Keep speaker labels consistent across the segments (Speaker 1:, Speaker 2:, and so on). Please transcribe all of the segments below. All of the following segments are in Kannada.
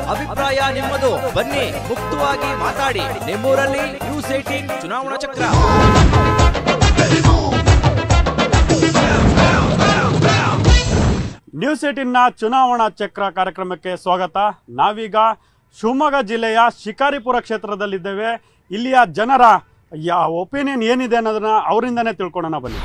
Speaker 1: ಅಭಿಪ್ರಾಯ ನಿಮ್ಮದು ಬನ್ನಿ ಮುಕ್ತವಾಗಿ ಮಾತಾಡಿ ನಿಮ್ಮೂರಲ್ಲಿ ನ್ಯೂಸ್ ಏಟೀನ್ ಚುನಾವಣಾ ಚಕ್ರ
Speaker 2: ನ್ಯೂಸ್ ಏಟಿನ್ನ ಚುನಾವಣಾ ಚಕ್ರ ಕಾರ್ಯಕ್ರಮಕ್ಕೆ ಸ್ವಾಗತ ನಾವೀಗ ಶಿವಮೊಗ್ಗ ಜಿಲ್ಲೆಯ ಶಿಕಾರಿಪುರ ಕ್ಷೇತ್ರದಲ್ಲಿದ್ದೇವೆ ಇಲ್ಲಿಯ ಜನರ ಯಾ ಒಪಿನಿಯನ್ ಏನಿದೆ ಅನ್ನೋದನ್ನ ಅವರಿಂದನೇ ತಿಳ್ಕೊಳ್ಳೋಣ ಬನ್ನಿ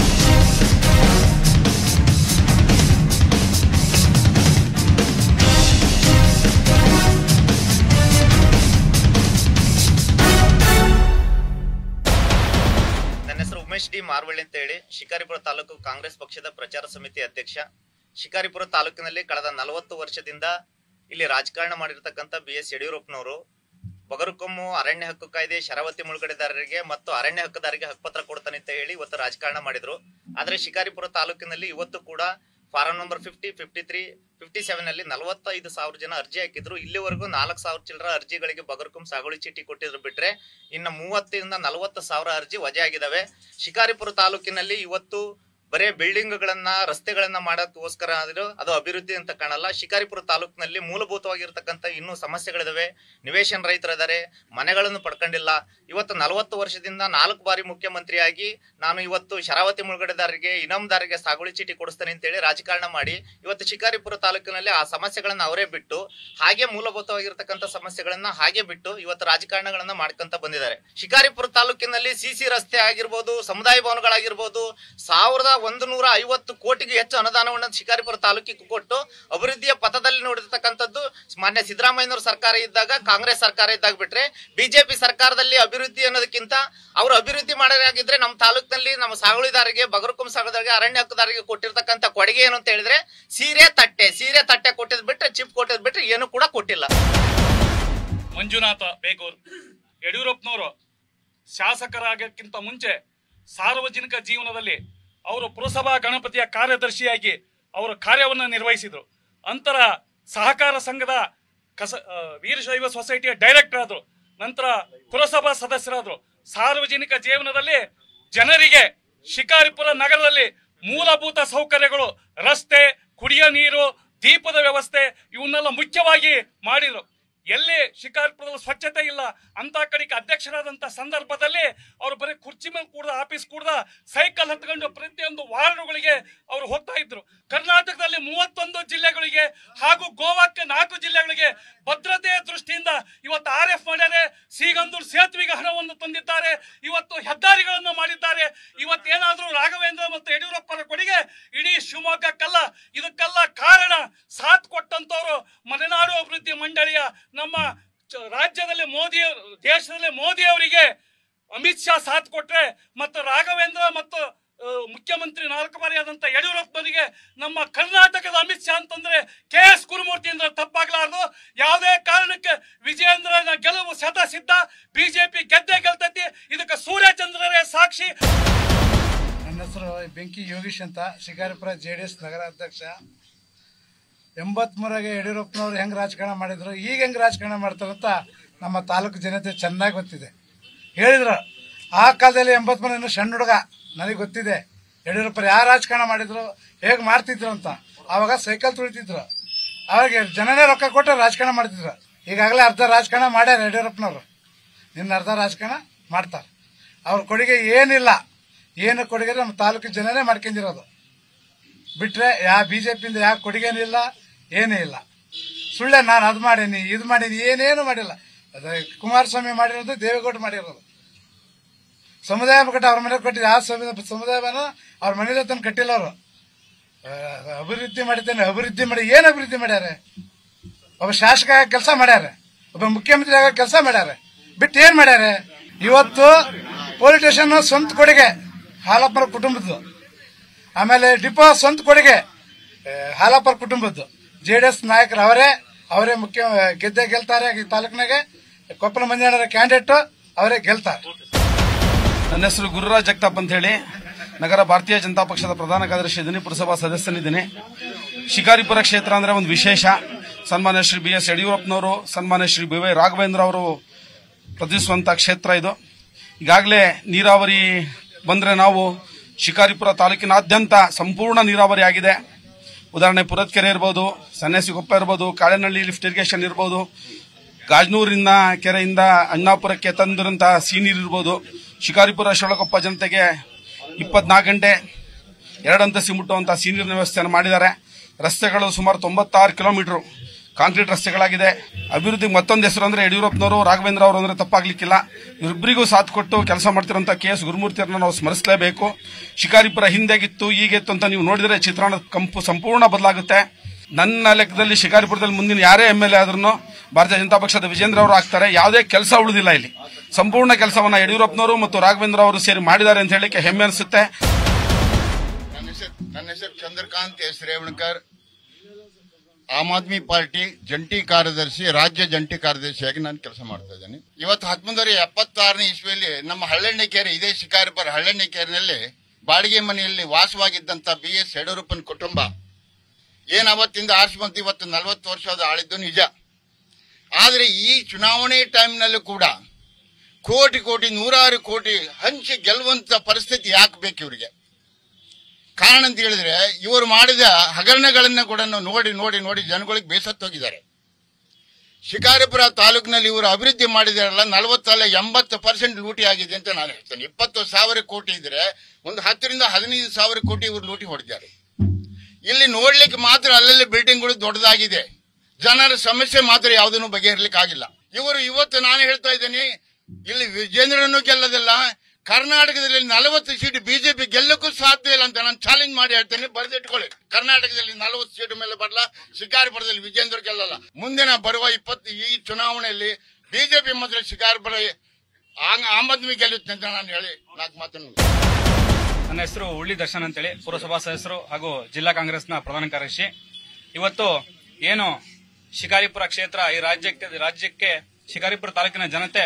Speaker 3: ನನ್ನ ಹೆಸರು ಉಮೇಶ್ ಡಿ ಮಾರ್ವಳ್ಳಿ ಅಂತ ಹೇಳಿ ಶಿಕಾರಿಪುರ ತಾಲೂಕು ಕಾಂಗ್ರೆಸ್ ಪಕ್ಷದ ಪ್ರಚಾರ ಸಮಿತಿ ಅಧ್ಯಕ್ಷ ಶಿಕಾರಿಪುರ ತಾಲೂಕಿನಲ್ಲಿ ಕಳೆದ ನಲವತ್ತು ವರ್ಷದಿಂದ ಇಲ್ಲಿ ರಾಜಕಾರಣ ಮಾಡಿರ್ತಕ್ಕಂಥ ಬಿ ಎಸ್ ಯಡಿಯೂರಪ್ಪನವರು ಬಗರುಕೊಮ್ಮು ಅರಣ್ಯ ಹಕ್ಕು ಕಾಯ್ದೆ ಶರಾವತಿ ಮುಳುಗಡೆದಾರರಿಗೆ ಮತ್ತು ಅರಣ್ಯ ಹಕ್ಕುದಾರರಿಗೆ ಹಕ್ಕುಪತ್ರ ಕೊಡ್ತಾನೆ ಅಂತ ಹೇಳಿ ಇವತ್ತು ರಾಜಕಾರಣ ಮಾಡಿದ್ರು ಆದ್ರೆ ಶಿಕಾರಿಪುರ ತಾಲೂಕಿನಲ್ಲಿ ಇವತ್ತು ಕೂಡ form number fifty fifty three fifty seven ಅಲ್ಲಿ ನಲವತ್ತೈದು ಸಾವಿರ ಜನ ಅರ್ಜಿ ಹಾಕಿದ್ರು ಇಲ್ಲಿವರೆಗೂ ನಾಲ್ಕು ಸಾವಿರ ಚಿಲ್ಲರ ಅರ್ಜಿಗಳಿಗೆ ಬಗರ್ಕುಂ ಸಾಗುವಳಿ ಚೀಟಿ ಕೊಟ್ಟಿದ್ರು ಬಿಟ್ರೆ ಇನ್ನು ಮೂವತ್ತರಿಂದ ನಲವತ್ತು ಸಾವಿರ ಅರ್ಜಿ ವಜೆ ಆಗಿದಾವೆ ಶಿಕಾರಿಪುರ ತಾಲೂಕಿನಲ್ಲಿ ಇವತ್ತು ಬರೇ ಬಿಲ್ಡಿಂಗ್ಗಳನ್ನ ರಸ್ತೆಗಳನ್ನ ಮಾಡೋದಕ್ಕೋಸ್ಕರ ಆದ್ರೂ ಅದು ಅಭಿವೃದ್ಧಿ ಅಂತ ಕಾಣಲ್ಲ ಶಿಕಾರಿಪುರ ತಾಲೂಕಿನಲ್ಲಿ ಮೂಲಭೂತವಾಗಿರ್ತಕ್ಕಂಥ ಇನ್ನೂ ಸಮಸ್ಯೆಗಳಿದಾವೆ ನಿವೇಶನ ರೈತರಿದ್ದಾರೆ ಮನೆಗಳನ್ನು ಪಡ್ಕೊಂಡಿಲ್ಲ ಇವತ್ತು ನಲವತ್ತು ವರ್ಷದಿಂದ ನಾಲ್ಕು ಬಾರಿ ಮುಖ್ಯಮಂತ್ರಿಯಾಗಿ ನಾನು ಇವತ್ತು ಶರಾವತಿ ಮುಳುಗಡೆದಾರರಿಗೆ ಇನಾಮದಾರರಿಗೆ ಸಾಗುವಳಿ ಚೀಟಿ ಕೊಡಿಸ್ತೇನೆ ಅಂತೇಳಿ ರಾಜಕಾರಣ ಮಾಡಿ ಇವತ್ತು ಶಿಕಾರಿಪುರ ತಾಲೂಕಿನಲ್ಲಿ ಆ ಸಮಸ್ಯೆಗಳನ್ನ ಅವರೇ ಬಿಟ್ಟು ಹಾಗೆ ಮೂಲಭೂತವಾಗಿರ್ತಕ್ಕಂಥ ಸಮಸ್ಯೆಗಳನ್ನ ಹಾಗೆ ಬಿಟ್ಟು ಇವತ್ತು ರಾಜಕಾರಣಗಳನ್ನ ಮಾಡ್ಕೊಂತ ಬಂದಿದ್ದಾರೆ ಶಿಕಾರಿಪುರ ತಾಲೂಕಿನಲ್ಲಿ ಸಿಸಿ ರಸ್ತೆ ಆಗಿರ್ಬೋದು ಸಮುದಾಯ ಭವನಗಳಾಗಿರ್ಬೋದು ಸಾವಿರದ ಒಂದು ನೂರ ಐವತ್ತು ಕೋಟಿಗೂ ಹೆಚ್ಚು ಅನುದಾನವನ್ನು ಶಿಕಾರಿಪುರ ತಾಲೂಕಿಗೆ ಕೊಟ್ಟು ಅಭಿವೃದ್ಧಿಯ ಪಥದಲ್ಲಿ ನೋಡಿರ್ತಕ್ಕಂಥದ್ದು ಮಾನ್ಯ ಸಿದ್ದರಾಮಯ್ಯನವ್ರ ಸರ್ಕಾರ ಇದ್ದಾಗ ಕಾಂಗ್ರೆಸ್ ಸರ್ಕಾರ ಇದ್ದಾಗ ಬಿಟ್ರೆ ಬಿಜೆಪಿ ಸರ್ಕಾರದಲ್ಲಿ ಅಭಿವೃದ್ಧಿ ಅನ್ನೋದಕ್ಕಿಂತ ಅವರು ಅಭಿವೃದ್ಧಿ ಮಾಡೋದಾಗಿದ್ರೆ ನಮ್ಮ ತಾಲೂಕಿನಲ್ಲಿ ನಮ್ಮ ಸಾಗುಳಿದಾರರಿಗೆ ಬಗರುಕುಂ ಸಾಗುದಾರಿಗೆ ಅರಣ್ಯ ಹಕ್ಕುದಾರರಿಗೆ ಕೊಟ್ಟಿರ್ತಕ್ಕಂಥ ಕೊಡುಗೆ ಏನು ಅಂತ ಹೇಳಿದ್ರೆ ಸೀರೆ ತಟ್ಟೆ ಸೀರೆ ತಟ್ಟೆ ಕೊಟ್ಟಿದ್ ಬಿಟ್ರೆ ಚಿಪ್ ಕೊಟ್ಟಿದ್ ಬಿಟ್ರೆ ಏನು ಕೂಡ ಕೊಟ್ಟಿಲ್ಲ
Speaker 4: ಮಂಜುನಾಥ ಬೇಗೂರ್ ಯಡಿಯೂರಪ್ಪನವರು ಶಾಸಕರಾಗಕ್ಕಿಂತ ಮುಂಚೆ ಸಾರ್ವಜನಿಕ ಜೀವನದಲ್ಲಿ ಅವರು ಪುರಸಭಾ ಗಣಪತಿಯ ಕಾರ್ಯದರ್ಶಿಯಾಗಿ ಅವರು ಕಾರ್ಯವನ್ನು ನಿರ್ವಹಿಸಿದರು ಅಂತರ ಸಹಕಾರ ಸಂಘದ ಕಸ ಆ, ವೀರಶೈವ ಸೊಸೈಟಿಯ ಡೈರೆಕ್ಟರ್ ಆದರು ನಂತರ ಪುರಸಭಾ ಸದಸ್ಯರಾದರು ಸಾರ್ವಜನಿಕ ಜೀವನದಲ್ಲಿ ಜನರಿಗೆ ಶಿಕಾರಿಪುರ ನಗರದಲ್ಲಿ ಮೂಲಭೂತ ಸೌಕರ್ಯಗಳು ರಸ್ತೆ ಕುಡಿಯ ನೀರು ದೀಪದ ವ್ಯವಸ್ಥೆ ಇವನ್ನೆಲ್ಲ ಮುಖ್ಯವಾಗಿ ಮಾಡಿದರು ಎಲ್ಲಿ ಶಿಕಾರಿಪುರದಲ್ಲಿ ಸ್ವಚ್ಛತೆ ಇಲ್ಲ ಅಂತ ಕಡೆಗೆ ಅಧ್ಯಕ್ಷರಾದಂತ ಸಂದರ್ಭದಲ್ಲಿ ಅವರು ಬರೀ ಕುರ್ಚಿ ಮೇಲೆ ಕೂಡ್ದ ಆಫೀಸ್ ಕೂಡ್ದ ಸೈಕಲ್ ಹತ್ಕೊಂಡು ಪ್ರತಿಯೊಂದು ವಾರ್ಡ್ಗಳಿಗೆ ಅವರು ಹೋಗ್ತಾ ಇದ್ರು ಕರ್ನಾಟಕದಲ್ಲಿ ಮೂವತ್ತೊಂದು ಜಿಲ್ಲೆಗಳಿಗೆ ಹಾಗೂ ಗೋವಾಕ್ಕೆ ನಾಲ್ಕು ಜಿಲ್ಲೆಗಳಿಗೆ ಭದ್ರತೆಯ ದೃಷ್ಟಿಯಿಂದ ಇವತ್ತು ಆರ್ ಎಫ್ ಮಾಡ್ಯಾರೆ ಸೀಗಂದೂರು ಸೇತುವೆಗೆ ಹಣವನ್ನು ತಂದಿದ್ದಾರೆ ಇವತ್ತು ಹೆದ್ದಾರಿಗಳನ್ನು ಮಾಡಿದ್ದಾರೆ ಇವತ್ತೇನಾದ್ರೂ ರಾಘವೇಂದ್ರ ಮತ್ತು ಯಡಿಯೂರಪ್ಪರ ಕೊಡುಗೆ ಇಡೀ ಶಿವಮೊಗ್ಗಕ್ಕಲ್ಲ ಇದಕ್ಕೆಲ್ಲ ಕಾರಣ ಸಾಥ್ ಕೊಟ್ಟಂತವ್ರು ಮಲೆನಾಡು ಅಭಿವೃದ್ಧಿ ಮಂಡಳಿಯ ನಮ್ಮ ಚ- ರಾಜ್ಯದಲ್ಲಿ ಮೋದಿ ದೇಶದಲ್ಲಿ ಮೋದಿ ಅವರಿಗೆ ಅಮಿತ್ ಶಾ ಸಾಥ್ ಕೊಟ್ರೆ ಮತ್ತು ರಾಘವೇಂದ್ರ ಮತ್ತು ಆ, ಮುಖ್ಯಮಂತ್ರಿ ನಾಲ್ಕು ಬಾರಿ ಆದಂತ ಯಡಿಯೂರಪ್ಪನಿಗೆ ನಮ್ಮ ಕರ್ನಾಟಕದ ಅಮಿತ್ ಶಾ ಅಂತಂದ್ರೆ ಕೆ ಎಸ್ ಗುರುಮೂರ್ತಿ ಅಂದ್ರೆ ತಪ್ಪಾಗ್ಲಾರ್ದು ಯಾವುದೇ ಕಾರಣಕ್ಕೆ ವಿಜಯೇಂದ್ರನ ಗೆಲುವು ಶತ ಸಿದ್ಧ ಬಿಜೆಪಿ ಗೆದ್ದೆ ಗೆಲ್ತೈತಿ ಇದಕ್ಕೆ ಸೂರ್ಯಚಂದ್ರರೇ ಸಾಕ್ಷಿ
Speaker 5: ನನ್ನ ಹೆಸರು ಬೆಂಕಿ ಯೋಗೀಶ್ ಅಂತ ಶಿಕಾರಿಪುರ ಜೆ ಡಿ ಎಸ್ ನಗರ ಅಧ್ಯಕ್ಷ ಎಂಬತ್ಮೂರಾಗೆ ಯಡಿಯೂರಪ್ಪನವ್ರು ಹೆಂಗೆ ರಾಜಕಾರಣ ಮಾಡಿದ್ರು ಈಗ ಹೆಂಗೆ ರಾಜಕಾರಣ ಮಾಡ್ತಾರೆ ಅಂತ ನಮ್ಮ ತಾಲೂಕು ಜನತೆ ಚೆನ್ನಾಗಿ ಗೊತ್ತಿದೆ ಹೇಳಿದ್ರು ಆ ಕಾಲದಲ್ಲಿ ಎಂಬತ್ಮೂರು ಇನ್ನು ಸಣ್ಣ ಹುಡುಗ ನನಗೆ ಗೊತ್ತಿದೆ ಯಡಿಯೂರಪ್ಪರು ಯಾವ ರಾಜಕಾರಣ ಮಾಡಿದ್ರು ಹೇಗೆ ಮಾಡ್ತಿದ್ರು ಅಂತ ಆವಾಗ ಸೈಕಲ್ ತುಳಿತಿದ್ರು ಅವಾಗ ಜನನೇ ರೊಕ್ಕ ಕೊಟ್ಟು ರಾಜಕಾರಣ ಮಾಡ್ತಿದ್ರು ಈಗಾಗಲೇ ಅರ್ಧ ರಾಜಕಾರಣ ಮಾಡ್ಯಾರ ಯಡಿಯೂರಪ್ಪನವರು ನಿನ್ನ ಅರ್ಧ ರಾಜಕಾರಣ ಮಾಡ್ತಾರೆ ಅವ್ರ ಕೊಡುಗೆ ಏನಿಲ್ಲ ಏನು ಕೊಡುಗೆ ನಮ್ಮ ತಾಲೂಕು ಜನರೇ ಮಾಡ್ಕೊಂಡಿರೋದು ಬಿಟ್ರೆ ಯಾವ ಬಿ ಜೆ ಪಿಯಿಂದ ಯಾವ ಕೊಡುಗೆನೂ ಇಲ್ಲ ಏನೂ ಇಲ್ಲ ಸುಳ್ಳೆ ನಾನು ಅದು ಮಾಡೀನಿ ಇದು ಮಾಡೀನಿ ಏನೇನು ಮಾಡಿಲ್ಲ ಅದೇ ಕುಮಾರಸ್ವಾಮಿ ಮಾಡಿರೋದು ದೇವೇಗೌಡ ಮಾಡಿರೋದು ಸಮುದಾಯ ಕಟ್ಟ ಅವ್ರ ಮನೆ ಕಟ್ಟಿದ ಯಾವ ಸಮುದಾಯ ಸಮುದಾಯನ ಅವ್ರ ಮನೆ ತಂದು ಕಟ್ಟಿಲ್ಲ ಅವರು ಅಭಿವೃದ್ಧಿ ಮಾಡಿದ್ದೇನೆ ಅಭಿವೃದ್ಧಿ ಮಾಡಿ ಏನು ಅಭಿವೃದ್ಧಿ ಮಾಡ್ಯಾರೆ ಒಬ್ಬ ಶಾಸಕ ಕೆಲಸ ಮಾಡ್ಯಾರ ಒಬ್ಬ ಮುಖ್ಯಮಂತ್ರಿ ಆಗ ಕೆಲಸ ಮಾಡ್ಯಾರ ಬಿಟ್ಟು ಏನ್ ಮಾಡ್ಯಾರ ಇವತ್ತು ಪೊಲೀಸ್ ಸ್ಟೇಷನ್ ಸ್ವಂತ ಕೊಡುಗೆ ಹಾಲಪ್ಪರ ಕುಟುಂಬದ್ದು ಆಮೇಲೆ ಡಿಪೋ ಸ್ವಂತ ಕೊಡುಗೆ ಆ, ಹಾಲಪ್ಪರ ಕುಟುಂಬದ್ದು ಜೆ ಡಿ ಎಸ್ ನಾಯಕರು ಅವರೇ ಅವರೇ ಮುಖ್ಯ ಗೆದ್ದೆ ಗೆಲ್ತಾರೆ ಈ ತಾಲೂಕಿನಾಗೆ ಕೊಪ್ಪಳ ಮಂಜಾಣರ ಕ್ಯಾಂಡಿಡೇಟ್ ಅವರೇ ಗೆಲ್ತಾರೆ
Speaker 6: ನನ್ನ ಹೆಸರು ಗುರುರಾಜ್ ಜಗತಾಪ್ ಅಂತ ಹೇಳಿ ನಗರ ಭಾರತೀಯ ಜನತಾ ಪಕ್ಷದ ಪ್ರಧಾನ ಕಾರ್ಯದರ್ಶಿ ಇದ್ದೀನಿ ಪುರಸಭಾ ಸದಸ್ಯನಿದ್ದೀನಿ ಶಿಕಾರಿಪುರ ಕ್ಷೇತ್ರ ಅಂದ್ರೆ ಒಂದು ವಿಶೇಷ ಸನ್ಮಾನ್ಯ ಶ್ರೀ ಬಿ ಎಸ್ ಯಡಿಯೂರಪ್ಪನವರು ಸನ್ಮಾನ್ಯ ಶ್ರೀ ಬಿ ವೈ ರಾಘವೇಂದ್ರ ಅವರು ಪ್ರತಿನಿಧಿಸುವಂತ ಕ್ಷೇತ್ರ ಇದು ಈಗಾಗಲೇ ನೀರಾವರಿ ಬಂದ್ರೆ ನಾವು ಶಿಕಾರಿಪುರ ತಾಲೂಕಿನಾದ್ಯಂತ ಸಂಪೂರ್ಣ ನೀರಾವರಿ ಆಗಿದೆ ಉದಾಹರಣೆ ಪುರತ್ಕೆರೆ ಇರ್ಬೋದು ಸನ್ಯಾಸಿಗೊಪ್ಪ ಇರ್ಬೋದು ಕಾಳೆನಹಳ್ಳಿ ಲಿಫ್ಟ್ ಇರಿಗೇಷನ್ ಇರ್ಬೋದು ಗಾಜನೂರಿನ ಕೆರೆಯಿಂದ ಅಣ್ಣಾಪುರಕ್ಕೆ ತಂದಿರುವಂತಹ ಸೀನೀರ್ ಇರ್ಬೋದು ಶಿಕಾರಿಪುರ ಶಿವಳಕೊಪ್ಪ ಜನತೆಗೆ ಇಪ್ಪತ್ನಾಲ್ಕು ಗಂಟೆ ಎರಡಂತಸ್ತಿ ಮುಟ್ಟುವಂತಹ ಸೀನೀರಿನ ವ್ಯವಸ್ಥೆಯನ್ನು ಮಾಡಿದ್ದಾರೆ ರಸ್ತೆಗಳು ಸುಮಾರು ತೊಂಬತ್ತಾರು ಕಿಲೋಮೀಟರ್ ಕಾಂಕ್ರೀಟ್ ರಸ್ತೆಗಳಾಗಿದೆ ಅಭಿವೃದ್ಧಿಗೆ ಮತ್ತೊಂದು ಹೆಸರು ಅಂದ್ರೆ ಯಡಿಯೂರಪ್ಪನವರು ರಾಘವೇಂದ್ರ ಅವರು ಅಂದ್ರೆ ತಪ್ಪಾಗ್ಲಿಕ್ಕಿಲ್ಲ ಇವರಿಬ್ಬರಿಗೂ ಸಾಥ್ ಕೊಟ್ಟು ಕೆಲಸ ಮಾಡ್ತಿರುವಂತಹ ಕೆ ಎಸ್ ಗುರುಮೂರ್ತಿಯರನ್ನ ನಾವು ಸ್ಮರಿಸಲೇಬೇಕು ಶಿಕಾರಿಪುರ ಹಿಂದೆಗಿತ್ತು ಈಗಿತ್ತು ಅಂತ ನೀವು ನೋಡಿದ್ರೆ ಚಿತ್ರಣ ಕಂಪು ಸಂಪೂರ್ಣ ಬದಲಾಗುತ್ತೆ ನನ್ನ ಲೆಕ್ಕದಲ್ಲಿ ಶಿಕಾರಿಪುರದಲ್ಲಿ ಮುಂದಿನ ಯಾರೇ ಎಂ ಎಲ್ ಎ ಆದ್ರೂ ಭಾರತೀಯ ಜನತಾ ಪಕ್ಷದ ವಿಜೇಂದ್ರ ಅವರು ಆಗ್ತಾರೆ ಯಾವುದೇ ಕೆಲಸ ಉಳಿದಿಲ್ಲ ಇಲ್ಲಿ ಸಂಪೂರ್ಣ ಕೆಲಸವನ್ನ ಯಡಿಯೂರಪ್ಪನವರು ಮತ್ತು ರಾಘವೇಂದ್ರ ಅವರು ಸೇರಿ ಮಾಡಿದ್ದಾರೆ ಅಂತ ಹೇಳಿಕ್ಕೆ ಹೆಮ್ಮೆ ಅನಿಸುತ್ತೆ
Speaker 7: ನನ್ನ ಹೆಸರು ನನ್ನ ಹೆಸರು ಚಂದ್ರಕಾಂತ್ ಎಸ್ ರೇವಣಕರ್ ಆಮ್ ಆದ್ಮಿ ಪಾರ್ಟಿ ಜಂಟಿ ಕಾರ್ಯದರ್ಶಿ ರಾಜ್ಯ ಜಂಟಿ ಕಾರ್ಯದರ್ಶಿಯಾಗಿ ನಾನು ಕೆಲಸ ಮಾಡ್ತಾ ಇದ್ದೇನೆ ಇವತ್ತು ಹತ್ತೊಂಬತ್ತು ಎಪ್ಪತ್ತಾರನೇ ಇಸ್ವಿಯಲ್ಲಿ ನಮ್ಮ ಹಳ್ಳೆಣ್ಣೆಕೆರೆ ಇದೇ ಶಿಕಾರಿಪುರ ಹಳ್ಳೆಣ್ಣೆಕೆರೆನಲ್ಲಿ ಬಾಡಿಗೆ ಮನೆಯಲ್ಲಿ ವಾಸವಾಗಿದ್ದಂತ ಬಿ ಎಸ್ ಯಡಿಯೂರಪ್ಪನ ಕುಟುಂಬ ಏನ್ ಅವತ್ತಿಂದ ಆರ್ಸಿ ಬಂತು ಇವತ್ತು ನಲವತ್ತು ವರ್ಷದ ಆಳಿದ್ದು ನಿಜ ಆದರೆ ಈ ಚುನಾವಣೆ ಟೈಮ್ನಲ್ಲೂ ಕೂಡ ಕೋಟಿ ಕೋಟಿ ನೂರಾರು ಕೋಟಿ ಹಂಚಿ ಗೆಲ್ಲುವಂತ ಪರಿಸ್ಥಿತಿ ಯಾಕೆ ಬೇಕು ಇವರಿಗೆ ಕಾರಣ ಅಂತ ಹೇಳಿದ್ರೆ ಇವರು ಮಾಡಿದ ಹಗರಣಗಳನ್ನ ಕೂಡ ನೋಡಿ ನೋಡಿ ನೋಡಿ ಜನಗಳಿಗೆ ಬೇಸತ್ತೋಗಿದ್ದಾರೆ ಶಿಕಾರಿಪುರ ತಾಲೂಕಿನಲ್ಲಿ ಇವರು ಅಭಿವೃದ್ಧಿ ಮಾಡಿದಾರಲ್ಲ ನಲವತ್ತಲ್ಲ ಎಂಬತ್ತು ಪರ್ಸೆಂಟ್ ಲೂಟಿ ಆಗಿದೆ ಅಂತ ನಾನು ಹೇಳ್ತೇನೆ ಇಪ್ಪತ್ತು ಸಾವಿರ ಕೋಟಿ ಇದ್ರೆ ಒಂದು ಹತ್ತರಿಂದ ಹದಿನೈದು ಸಾವಿರ ಕೋಟಿ ಇವರು ಲೂಟಿ ಹೊಡೆದಿದ್ದಾರೆ ಇಲ್ಲಿ ನೋಡ್ಲಿಕ್ಕೆ ಮಾತ್ರ ಅಲ್ಲಲ್ಲಿ ಬಿಲ್ಡಿಂಗ್ಗಳು ದೊಡ್ಡದಾಗಿದೆ ಜನರ ಸಮಸ್ಯೆ ಮಾತ್ರ ಯಾವುದನ್ನು ಬಗೆಹರ್ಲಿಕ್ಕೆ ಆಗಿಲ್ಲ ಇವರು ಇವತ್ತು ನಾನು ಹೇಳ್ತಾ ಇದ್ದೇನೆ ಇಲ್ಲಿ ವಿಜೇಂದ್ರನು ಗೆಲ್ಲದಿಲ್ಲ ಕರ್ನಾಟಕದಲ್ಲಿ ನಲವತ್ತು ಸೀಟ್ ಬಿಜೆಪಿ ಗೆಲ್ಲಕ್ಕೂ ಸಾಧ್ಯ ಇಲ್ಲ ಅಂತ ನಾನು ಚಾಲೆಂಜ್ ಮಾಡಿ ಹೇಳ್ತೇನೆ ಬರೆದಿಟ್ಕೊಳ್ಳಿ ಕರ್ನಾಟಕದಲ್ಲಿ ನಲವತ್ತು ಸೀಟ್ ಮೇಲೆ ಬರಲ್ಲ ಶಿಕಾರಿಪುರದಲ್ಲಿ ವಿಜೇಂದ್ರ ಗೆಲ್ಲಲ್ಲ ಮುಂದಿನ ಬರುವ ಇಪ್ಪತ್ತು ಈ ಚುನಾವಣೆಯಲ್ಲಿ ಬಿಜೆಪಿ ಮಾತ್ರ ಶಿಕಾರಿಪುರ ಆಮ್- ಆಮ್ ಆದ್ಮಿ ಗೆಲ್ಲುತ್ತೆ ಅಂತ ನಾನು ಹೇಳಿ ನಾಲ್ಕು ಮಾತನ್ನು
Speaker 8: ನನ್ನ ಹೆಸರು ಉಳ್ಳಿ ದರ್ಶನ್ ಅಂತೇಳಿ ಪುರಸಭಾ ಸದಸ್ಯರು ಹಾಗೂ ಜಿಲ್ಲಾ ಕಾಂಗ್ರೆಸ್ನ ಪ್ರಧಾನ ಕಾರ್ಯದರ್ಶಿ ಇವತ್ತು ಏನು ಶಿಕಾರಿಪುರ ಕ್ಷೇತ್ರ ಈ ರಾಜ್ಯಕ್ಕೆ ರಾಜ್ಯಕ್ಕೆ ಶಿಕಾರಿಪುರ ತಾಲೂಕಿನ ಜನತೆ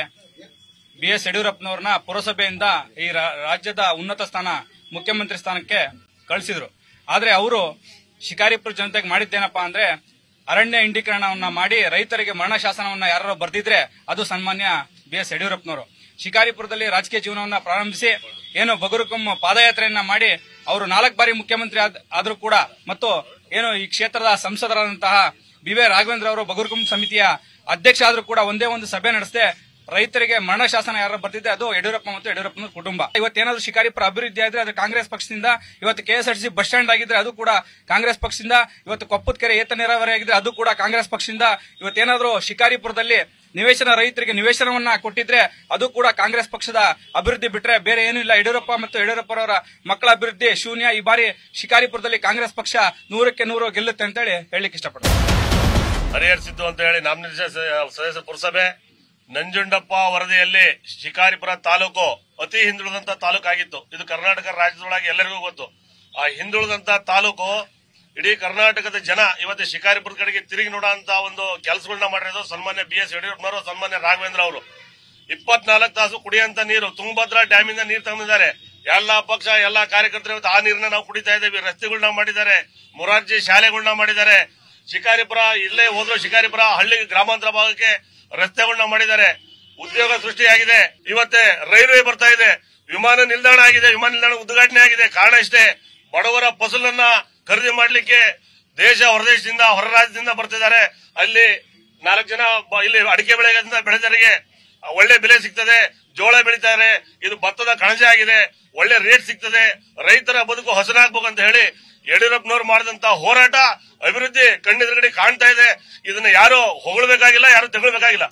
Speaker 8: ಬಿ ಎಸ್ ಯಡಿಯೂರಪ್ಪನವ್ರನ್ನ ಪುರಸಭೆಯಿಂದ ಈ ರಾ- ರಾಜ್ಯದ ಉನ್ನತ ಸ್ಥಾನ ಮುಖ್ಯಮಂತ್ರಿ ಸ್ಥಾನಕ್ಕೆ ಕಳಿಸಿದ್ರು ಆದ್ರೆ ಅವರು ಶಿಕಾರಿಪುರ ಜನತೆಗೆ ಮಾಡಿದ್ದೇನಪ್ಪಾ ಅಂದ್ರೆ ಅರಣ್ಯ ಇಂಡೀಕರಣವನ್ನ ಮಾಡಿ ರೈತರಿಗೆ ಮರಣ ಶಾಸನವನ್ನ ಯಾರು ಬರ್ದಿದ್ರೆ ಅದು ಸನ್ಮಾನ್ಯ ಬಿ ಎಸ್ ಯಡಿಯೂರಪ್ಪನವರು ಶಿಕಾರಿಪುರದಲ್ಲಿ ರಾಜಕೀಯ ಜೀವನವನ್ನ ಪ್ರಾರಂಭಿಸಿ ಏನು ಬಗುರುಕುಂ ಪಾದಯಾತ್ರೆಯನ್ನ ಮಾಡಿ ಅವರು ನಾಲ್ಕು ಬಾರಿ ಮುಖ್ಯಮಂತ್ರಿ ಆದ್- ಆದ್ರೂ ಕೂಡ ಮತ್ತು ಏನು ಈ ಕ್ಷೇತ್ರದ ಸಂಸದರಾದಂತಹ ಬಿ ವಿ ರಾಘವೇಂದ್ರ ಅವರು ಬಗುರುಕುಂ ಸಮಿತಿಯ ಅಧ್ಯಕ್ಷ ಆದ್ರೂ ಕೂಡ ಒಂದೇ ಒಂದು ಸಭೆ ನಡೆಸದೆ ರೈತರಿಗೆ ಮರಣ ಶಾಸನ ಯಾರು ಬರ್ತಿದ್ದೆ ಅದು ಯಡಿಯೂರಪ್ಪ ಮತ್ತು ಯಡಿಯೂರಪ್ಪನ ಕುಟುಂಬ ಇವತ್ತೇನಾದ್ರೂ ಶಿಕಾರಿಪುರ ಅಭಿವೃದ್ಧಿ ಆದ್ರೆ ಅದು ಕಾಂಗ್ರೆಸ್ ಪಕ್ಷದಿಂದ ಇವತ್ತು ಕೆಎಸ್ಆರ್ಟಿಸಿ ಬಸ್ ಸ್ಟ್ಯಾಂಡ್ ಆಗಿದ್ರೆ ಅದು ಕೂಡ ಕಾಂಗ್ರೆಸ್ ಪಕ್ಷದಿಂದ ಇವತ್ತು ಕೊಪ್ಪದ ಕೆರೆ ಏತ ನೀರಾವರಿ ಆಗಿದ್ರೆ ಅದು ಕೂಡ ಕಾಂಗ್ರೆಸ್ ಪಕ್ಷದಿಂದ ಇವತ್ತೇನಾದ್ರೂ ಶಿಕಾರಿಪುರದಲ್ಲಿ ನಿವೇಶನ ರೈತರಿಗೆ ನಿವೇಶನವನ್ನ ಕೊಟ್ಟಿದ್ರೆ ಅದು ಕೂಡ ಕಾಂಗ್ರೆಸ್ ಪಕ್ಷದ ಅಭಿವೃದ್ಧಿ ಬಿಟ್ರೆ ಬೇರೆ ಏನೂ ಇಲ್ಲ ಯಡಿಯೂರಪ್ಪ ಮತ್ತು ಯಡಿಯೂರಪ್ಪರವರ ಮಕ್ಕಳ ಅಭಿವೃದ್ಧಿ ಶೂನ್ಯ ಈ ಬಾರಿ ಶಿಕಾರಿಪುರದಲ್ಲಿ ಕಾಂಗ್ರೆಸ್ ಪಕ್ಷ ನೂರಕ್ಕೆ ನೂರು ಗೆಲ್ಲುತ್ತೆ ಅಂತೇಳಿ ಹೇಳಲಿಕ್ಕೆ ಇಷ್ಟಪಡ್ತೀನಿ
Speaker 9: ಹರಿಹರಿಸಿದ್ದು ಅಂತ ಹೇಳಿ ನಾಮಿನೇಷನ್ ಸದಸ್ಯ ಪುರಸಭೆ ನಂಜುಂಡಪ್ಪ ವರದಿಯಲ್ಲಿ ಶಿಕಾರಿಪುರ ತಾಲೂಕು ಅತಿ ಹಿಂದುಳಿದಂತ ತಾಲೂಕಾಗಿತ್ತು ಇದು ಕರ್ನಾಟಕ ರಾಜ್ಯದೊಳಗೆ ಎಲ್ಲರಿಗೂ ಗೊತ್ತು ಆ ಹಿಂದುಳಿದಂತ ತಾಲೂಕು ಇಡೀ ಕರ್ನಾಟಕದ ಜನ ಇವತ್ತು ಶಿಕಾರಿಪುರ ಕಡೆಗೆ ತಿರುಗಿ ನೋಡುವಂತ ಒಂದು ಕೆಲಸಗಳನ್ನ ಮಾಡಿರೋದು ಸನ್ಮಾನ್ಯ ಬಿ ಎಸ್ ಯಡಿಯೂರಪ್ಪನವರು ಸನ್ಮಾನ್ಯ ರಾಘವೇಂದ್ರ ಅವರು ಇಪ್ಪತ್ನಾಲ್ಕು ತಾಸು ಕುಡಿಯಂತ ನೀರು ತುಂಗಭದ್ರಾ ಡ್ಯಾಮಿಂದ ನೀರು ತಂದಿದ್ದಾರೆ ಎಲ್ಲಾ ಪಕ್ಷ ಎಲ್ಲಾ ಕಾರ್ಯಕರ್ತರು ಇವತ್ತು ಆ ನೀರನ್ನ ನಾವು ಕುಡಿತಾ ಇದ್ದೇವೆ ರಸ್ತೆಗಳನ್ನ ಮಾಡಿದ್ದಾರೆ ಮೊರಾರ್ಜಿ ಶಾಲೆಗಳನ್ನ ಮಾಡಿದ್ದಾರೆ ಶಿಕಾರಿಪುರ ಇಲ್ಲೇ ಹೋದ್ರು ಶಿಕಾರಿಪುರ ಹಳ್ಳಿ ಗ್ರಾಮಾಂತರ ಭಾಗಕ್ಕೆ ರಸ್ತೆಗಳನ್ನ ಮಾಡಿದ್ದಾರೆ ಉದ್ಯೋಗ ಸೃಷ್ಟಿಯಾಗಿದೆ ಇವತ್ತೇ ರೈಲ್ವೆ ಬರ್ತಾ ಇದೆ ವಿಮಾನ ನಿಲ್ದಾಣ ಆಗಿದೆ ವಿಮಾನ ನಿಲ್ದಾಣ ಉದ್ಘಾಟನೆ ಆಗಿದೆ ಕಾರಣ ಇಷ್ಟೇ ಬಡವರ ಫಸಲನ್ನ ಖರೀದಿ ಮಾಡ್ಲಿಕ್ಕೆ ದೇಶ ಹೊರದೇಶದಿಂದ ಹೊರ ರಾಜ್ಯದಿಂದ ಬರ್ತಿದ್ದಾರೆ ಅಲ್ಲಿ ನಾಲ್ಕು ಜನ ಬ- ಇಲ್ಲಿ ಅಡಿಕೆ ಬೆಳೆಗಳಿಂದ ಬೆಳೆದವರಿಗೆ ಒಳ್ಳೆ ಬೆಲೆ ಸಿಗ್ತದೆ ಜೋಳ ಬೆಳೀತಾರೆ ಇದು ಭತ್ತದ ಕಣಜ ಆಗಿದೆ ಒಳ್ಳೆ ರೇಟ್ ಸಿಗ್ತದೆ ರೈತರ ಬದುಕು ಹಸನಾಗ್ಬೇಕು ಅಂತ ಹೇಳಿ ಯಡಿಯೂರಪ್ಪನವರು ಮಾಡಿದಂತ ಹೋರಾಟ ಅಭಿವೃದ್ಧಿ ಕಣ್ಣೆದುರುಗಡೆ ಕಾಣ್ತಾ ಇದೆ ಇದನ್ನ ಯಾರು ಹೊಗಳಬೇಕಾಗಿಲ್ಲ ಯಾರು ತಗೊಳ್ಬೇಕಾಗಿಲ್ಲ